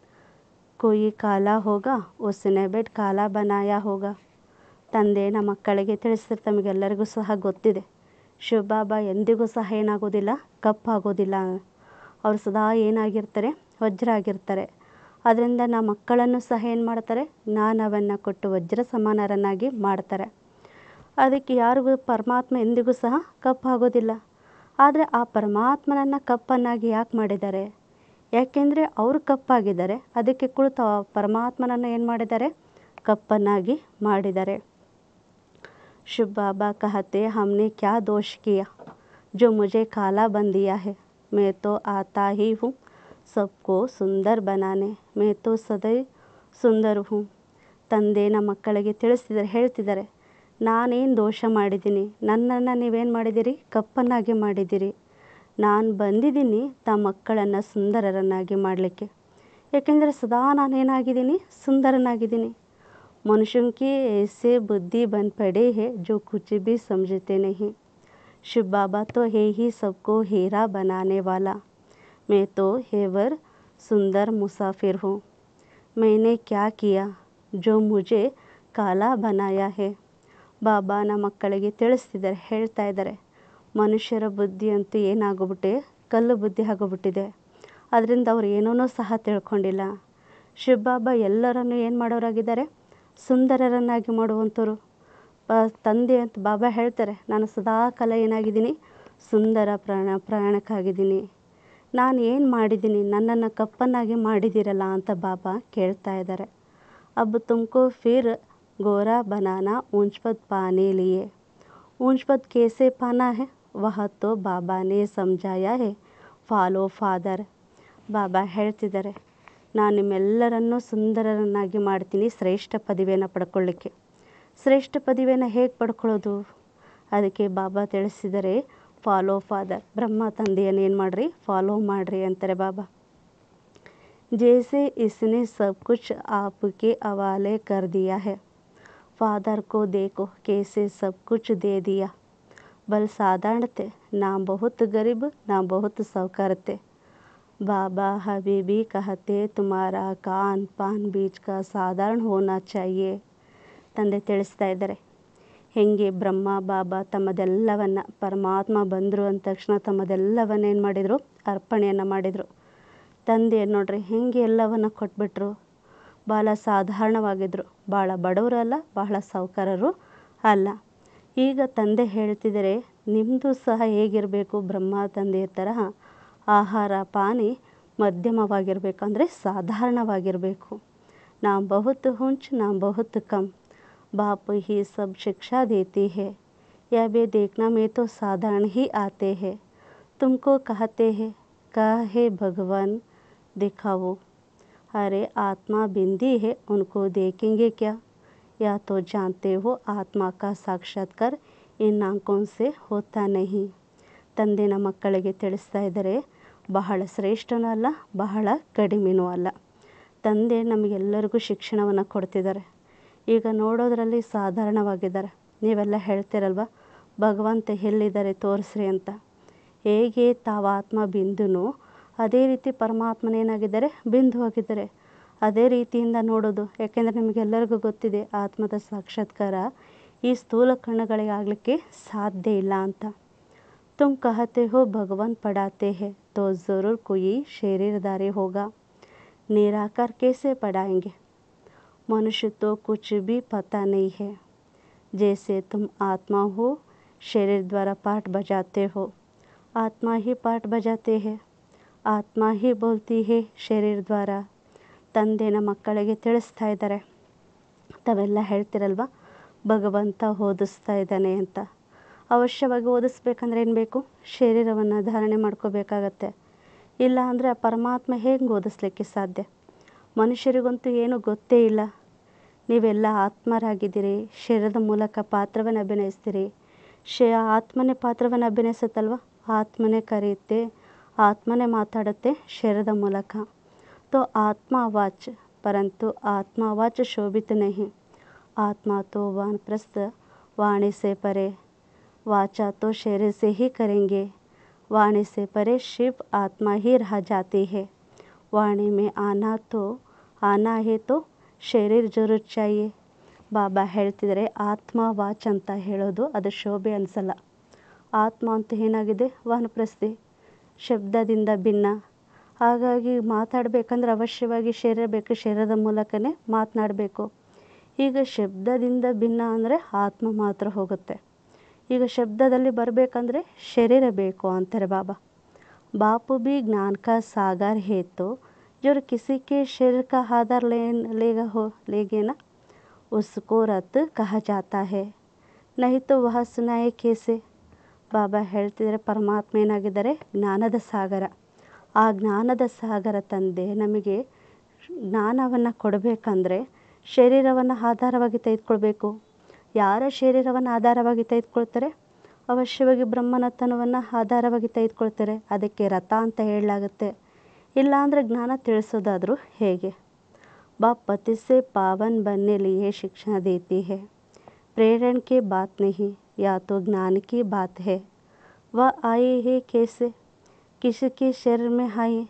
[SPEAKER 1] कोई काला होगा उसने बेट काला बनाया होगा ತಂದೆ ನಮ್ಮ ಮಕ್ಕಳಿಗೆ ತಿಳಿಸಿದ್ರೆ ತಮಗೆಲ್ಲರಿಗೂ ಸಹ ಗೊತ್ತಿದೆ ಶಿವಬಾಬಾ ಎಂದಿಗೂ ಸಹ ಏನಾಗೋದಿಲ್ಲ ಕಪ್ಪಾಗೋದಿಲ್ಲ ಅವರು ಸದಾ ಏನಾಗಿರ್ತಾರೆ ವಜ್ರ ಆಗಿರ್ತಾರೆ ಅದರಿಂದ ನಮ್ಮ ಮಕ್ಕಳನ್ನು ಸಹ ಏನು ಮಾಡ್ತಾರೆ ಜ್ಞಾನವನ್ನು ಕೊಟ್ಟು ವಜ್ರ ಸಮಾನರನ್ನಾಗಿ ಮಾಡ್ತಾರೆ ಅದಕ್ಕೆ ಯಾರಿಗೂ ಪರಮಾತ್ಮ ಎಂದಿಗೂ ಸಹ ಕಪ್ಪಾಗೋದಿಲ್ಲ ಆದರೆ ಆ ಪರಮಾತ್ಮನನ್ನು ಕಪ್ಪನ್ನಾಗಿ ಯಾಕೆ ಮಾಡಿದ್ದಾರೆ ಯಾಕೆಂದರೆ ಅವರು ಕಪ್ಪಾಗಿದ್ದಾರೆ ಅದಕ್ಕೆ ಕುಳಿತು ಆ ಪರಮಾತ್ಮನನ್ನು ಏನು ಮಾಡಿದ್ದಾರೆ ಕಪ್ಪನ್ನಾಗಿ ಮಾಡಿದ್ದಾರೆ शिव बाबा कहते हमने क्या दोष किया जो मुझे काला बन दिया है मैं तो आता ही हूँ सबको सुंदर बनाने मैं तो सदैव ಸುಂದರ ಹೂँ ತಂದೆ ನಮ್ಮ ಮಕ್ಕಳಿಗೆ ತಿಳಿಸ್ತಿದ್ದಾರೆ ಹೇಳ್ತಿದ್ದಾರೆ ನಾನೇನು ದೋಷ ಮಾಡಿದ್ದೀನಿ ನನ್ನನ್ನು ನೀವೇನು ಮಾಡಿದ್ದೀರಿ ಕಪ್ಪನ್ನಾಗಿ ಮಾಡಿದ್ದೀರಿ ನಾನು ಬಂದಿದ್ದೀನಿ ತಮ್ಮ ಮಕ್ಕಳನ್ನು ಸುಂದರರನ್ನಾಗಿ ಮಾಡಲಿಕ್ಕೆ ಏಕೆಂದರೆ ಸದಾ ನಾನೇನಾಗಿದ್ದೀನಿ ಸುಂದರನಾಗಿದ್ದೀನಿ मनुष्यों की ऐसे बुद्धि बन पड़े है जो कुछ भी समझते नहीं शिव बाबा तो है ही सबको हीरा बनाने वाला मैं तो हेवर सुंदर मुसाफिर हूँ मैंने क्या किया जो मुझे काला बनाया है ಬಾಬಾ ನಮ್ಮ ಮಕ್ಕಳಿಗೆ ತಿಳಿಸ್ತಿದ್ದಾರೆ ಹೇಳ್ತಾ ಇದ್ದಾರೆ ಮನುಷ್ಯರ ಬುದ್ಧಿ ಅಂತೂ ಏನಾಗೋಗ್ಬಿಟ್ಟೆ ಕಲ್ಲು ಬುದ್ಧಿ ಆಗೋಗ್ಬಿಟ್ಟಿದೆ ಅದರಿಂದ ಅವ್ರು ಏನೂ ಸಹ ತಿಳ್ಕೊಂಡಿಲ್ಲ ಶಿವಬಾಬಾ ಎಲ್ಲರನ್ನು ಏನು ಮಾಡೋರಾಗಿದ್ದಾರೆ ಸುಂದರರನ್ನಾಗಿ ಮಾಡುವಂಥವ್ರು ತಂದೆ ಅಂತ ಬಾಬಾ ಹೇಳ್ತಾರೆ ನಾನು ಸದಾ ಕಾಲ ಏನಾಗಿದ್ದೀನಿ ಸುಂದರ ಪ್ರಾಣ ಪ್ರಯಾಣಕ್ಕಾಗಿದ್ದೀನಿ ನಾನು ಏನು ಮಾಡಿದ್ದೀನಿ ನನ್ನನ್ನು ಕಪ್ಪನ್ನಾಗಿ ಮಾಡಿದ್ದೀರಲ್ಲ ಅಂತ ಬಾಬಾ ಕೇಳ್ತಾ ಇದ್ದಾರೆ अब तुमको फिर गोरा बनाना ऊंचपद पाने लिए ऊंचपद कैसे पाना है वह तो बाबा ने समझाया है ಫಾಲೋ ಫಾದರ್ ಬಾಬಾ ಹೇಳ್ತಿದ್ದಾರೆ ನಾನು ನಿಮ್ಮೆಲ್ಲರನ್ನೂ ಸುಂದರರನ್ನಾಗಿ ಮಾಡ್ತೀನಿ ಶ್ರೇಷ್ಠ ಪದವಿಯನ್ನು ಪಡ್ಕೊಳ್ಳಿಕ್ಕೆ ಶ್ರೇಷ್ಠ ಪದವಿಯನ್ನು ಹೇಗೆ ಪಡ್ಕೊಳ್ಳೋದು ಅದಕ್ಕೆ ಬಾಬಾ ತಿಳಿಸಿದರೆ ಫಾಲೋ ಫಾದರ್ ಬ್ರಹ್ಮ ತಂದೆಯನ್ನು ಏನು ಮಾಡಿರಿ ಫಾಲೋ ಮಾಡಿರಿ ಅಂತಾರೆ ಬಾಬಾ जैसे इसने सब कुछ आपके हवाले कर दिया है फादर को देखो कैसे सब कुछ दे दिया बल साधारण थे ना बहुत गरीब ना बहुत साहूकार थे बाबा हबीबी कहते तुम्हारा ಕಾನ್ ಪಾನ್ ಬೀಜ್ ಕಾ ಸಾಧಾರಣ ಹೋನಾ ಚಾಹಿಯೆ ತಂದೆ ತಿಳಿಸ್ತಾ ಇದ್ದಾರೆ ಹೆಂಗೆ ಬ್ರಹ್ಮ ಬಾಬಾ ತಮ್ಮದೆಲ್ಲವನ್ನು ಪರಮಾತ್ಮ ಬಂದರು ಅಂದ ತಕ್ಷಣ ತಮ್ಮದೆಲ್ಲವನ್ನು ಏನು ಮಾಡಿದರು ಅರ್ಪಣೆಯನ್ನು ಮಾಡಿದರು ತಂದೆ ನೋಡ್ರಿ ಹೆಂಗೆ ಎಲ್ಲವನ್ನು ಕೊಟ್ಬಿಟ್ರು ಭಾಳ ಸಾಧಾರಣವಾಗಿದ್ದರು ಭಾಳ ಬಡವರು ಅಲ್ಲ ಬಹಳ ಸಾಹುಕಾರರು ಅಲ್ಲ ಈಗ ತಂದೆ ಹೇಳ್ತಿದ್ದಾರೆ ನಿಮ್ಮದು ಸಹ ಹೇಗಿರಬೇಕು ಬ್ರಹ್ಮ ತಂದೆಯ ತರಹ ಆಹಾರ ಪಾನಿ ಮಧ್ಯಮವಾಗಿರಬೇಕು ಅಂದರೆ ಸಾಧಾರಣವಾಗಿರಬೇಕು ನಾ ಬಹುತ್ ಹುಂಚ್ ನಾ ಬಹುತ್ ಕಮ್ बाप ही सब शिक्षा देती है यह भी देखना में तो साधारण ही आते हैं तुमको कहते हैं कहा है भगवान दिखाओ अरे आत्मा बिंदी है उनको देखेंगे क्या या तो जानते हो आत्मा का साक्षात्कार इन आंखों से होता नहीं ತಂದೆನ ಮಕ್ಕಳಿಗೆ ತಿಳಿಸ್ತಾ ಇದ್ದಾರೆ ಬಹಳ ಶ್ರೇಷ್ಠನೂ ಅಲ್ಲ ಬಹಳ ಕಡಿಮೆನೂ ಅಲ್ಲ ತಂದೆ ನಮಗೆಲ್ಲರಿಗೂ ಶಿಕ್ಷಣವನ್ನು ಕೊಡ್ತಿದ್ದಾರೆ ಈಗ ನೋಡೋದ್ರಲ್ಲಿ ಸಾಧಾರಣವಾಗಿದ್ದಾರೆ ನೀವೆಲ್ಲ ಹೇಳ್ತಿರಲ್ವ ಭಗವಂತ ಎಲ್ಲಿದ್ದಾರೆ ತೋರಿಸ್ರಿ ಅಂತ ಹೇಗೆ ತಾವು ಆತ್ಮ ಬಿಂದುನು ಅದೇ ರೀತಿ ಪರಮಾತ್ಮನೇನಾಗಿದ್ದಾರೆ ಬಿಂದು ಆಗಿದ್ದಾರೆ ಅದೇ ರೀತಿಯಿಂದ ನೋಡೋದು ಯಾಕೆಂದರೆ ನಿಮಗೆಲ್ಲರಿಗೂ ಗೊತ್ತಿದೆ ಆತ್ಮದ ಸಾಕ್ಷಾತ್ಕಾರ ಈ ಸ್ಥೂಲ ಕಣ್ಣುಗಳಿಗೆ ಆಗಲಿಕ್ಕೆ ಸಾಧ್ಯ ಇಲ್ಲ ಅಂತ तुम कहते हो भगवान पढ़ाते हैं तो ज़रूर कोई शरीरदारी होगा निराकार कैसे पढ़ाएंगे मनुष्य तो कुछ भी पता नहीं है जैसे तुम आत्मा हो शरीर द्वारा पाठ बजाते हो आत्मा ही पाठ बजाते हैं ಆತ್ಮ ಹಿ ಬೋಲ್ತಿ ಹೇ ಶರೀರ ದ್ವಾರ ತಂದೆನ ಮಕ್ಕಳಿಗೆ ತಿಳಿಸ್ತಾ ಇದ್ದಾರೆ ತಾವೆಲ್ಲ ಹೇಳ್ತಿರಲ್ವ ಭಗವಂತ ಓದಿಸ್ತಾ ಇದ್ದಾನೆ ಅಂತ ಅವಶ್ಯವಾಗಿ ಓದಿಸ್ಬೇಕಂದ್ರೆ ಏನು ಬೇಕು ಶರೀರವನ್ನು ಧಾರಣೆ ಮಾಡ್ಕೋಬೇಕಾಗತ್ತೆ ಇಲ್ಲ ಅಂದರೆ ಆ ಪರಮಾತ್ಮ ಹೇಗೆ ಓದಿಸ್ಲಿಕ್ಕೆ ಸಾಧ್ಯ ಮನುಷ್ಯರಿಗಂತೂ ಏನೂ ಗೊತ್ತೇ ಇಲ್ಲ ನೀವೆಲ್ಲ ಆತ್ಮರಾಗಿದ್ದೀರಿ ಶರೀರದ ಮೂಲಕ ಪಾತ್ರವನ್ನು ಅಭಿನಯಿಸ್ತೀರಿ ಶ ಆತ್ಮನೇ ಪಾತ್ರವನ್ನು ಅಭಿನಯಿಸುತ್ತಲ್ವ ಆತ್ಮನೇ ಕರೆಯುತ್ತೆ ಆತ್ಮನೇ ಮಾತಾಡುತ್ತೆ ಶರೀರದ ಮೂಲಕ तो आत्मा वाच परंतु आत्मा वाच शोभित नहीं आत्मा तो वानप्रस्थ वाणी से परे वाचा तो शरीर से ही करेंगे वाणी से परे शिव आत्मा ही रह जाती है वाणी में आना तो आना है तो ಶರೀರ ಜರೂರ್ ಚಾಯೆ ಬಾಬಾ ಹೇಳ್ತಿದ್ದಾರೆ ಆತ್ಮ ವಾಚ್ ಅಂತ ಹೇಳೋದು ಅದು ಶೋಭೆ ಅನಿಸಲ್ಲ ಆತ್ಮ ಅಂತೂ ಏನಾಗಿದೆ ವಾನಪ್ರಸ್ಥಿ ಶಬ್ದದಿಂದ ಭಿನ್ನ ಹಾಗಾಗಿ ಮಾತಾಡಬೇಕಂದ್ರೆ ಅವಶ್ಯವಾಗಿ ಶರೀರ ಬೇಕು ಶರೀರದ ಮೂಲಕನೇ ಮಾತನಾಡಬೇಕು ಈಗ ಶಬ್ದದಿಂದ ಭಿನ್ನ ಅಂದರೆ ಆತ್ಮ ಮಾತ್ರ ಹೋಗುತ್ತೆ ಈಗ ಶಬ್ದದಲ್ಲಿ ಬರಬೇಕಂದ್ರೆ ಶರೀರ ಬೇಕು ಅಂತಾರೆ ಬಾಬಾ बापू भी ज्ञान का सागर है तो जो किसी के शरीर का आधार ले लेगा हो लेगे ना उसको रत कहा जाता है नहीं तो वह सुनाए कैसे ಬಾಬಾ ಹೇಳ್ತಿದ್ದಾರೆ ಪರಮಾತ್ಮ ಏನಾಗಿದ್ದಾರೆ ಜ್ಞಾನದ ಸಾಗರ ಆ ಜ್ಞಾನದ ಸಾಗರ ತಂದೆ ನಮಗೆ ಜ್ಞಾನವನ್ನು ಕೊಡಬೇಕಂದ್ರೆ ಶರೀರವನ್ನು ಆಧಾರವಾಗಿ ತೆಗೆದುಕೊಳ್ಬೇಕು ಯಾರ ಶರೀರವನ್ನು ಆಧಾರವಾಗಿ ತೆಗೆದುಕೊಳ್ತಾರೆ ಅವಶ್ಯವಾಗಿ ಬ್ರಹ್ಮನತನವನ್ನು ಆಧಾರವಾಗಿ ತೆಗೆದುಕೊಳ್ತಾರೆ ಅದಕ್ಕೆ ರಥ ಅಂತ ಹೇಳಲಾಗುತ್ತೆ ಇಲ್ಲಾಂದರೆ ಜ್ಞಾನ ತಿಳಿಸೋದಾದರೂ ಹೇಗೆ ಬಾ पति से पावन बनने लिए शिक्षा देती है प्रेरण की बात नहीं या तो ज्ञान की बात है वह आए है कैसे किसके शरीर में आए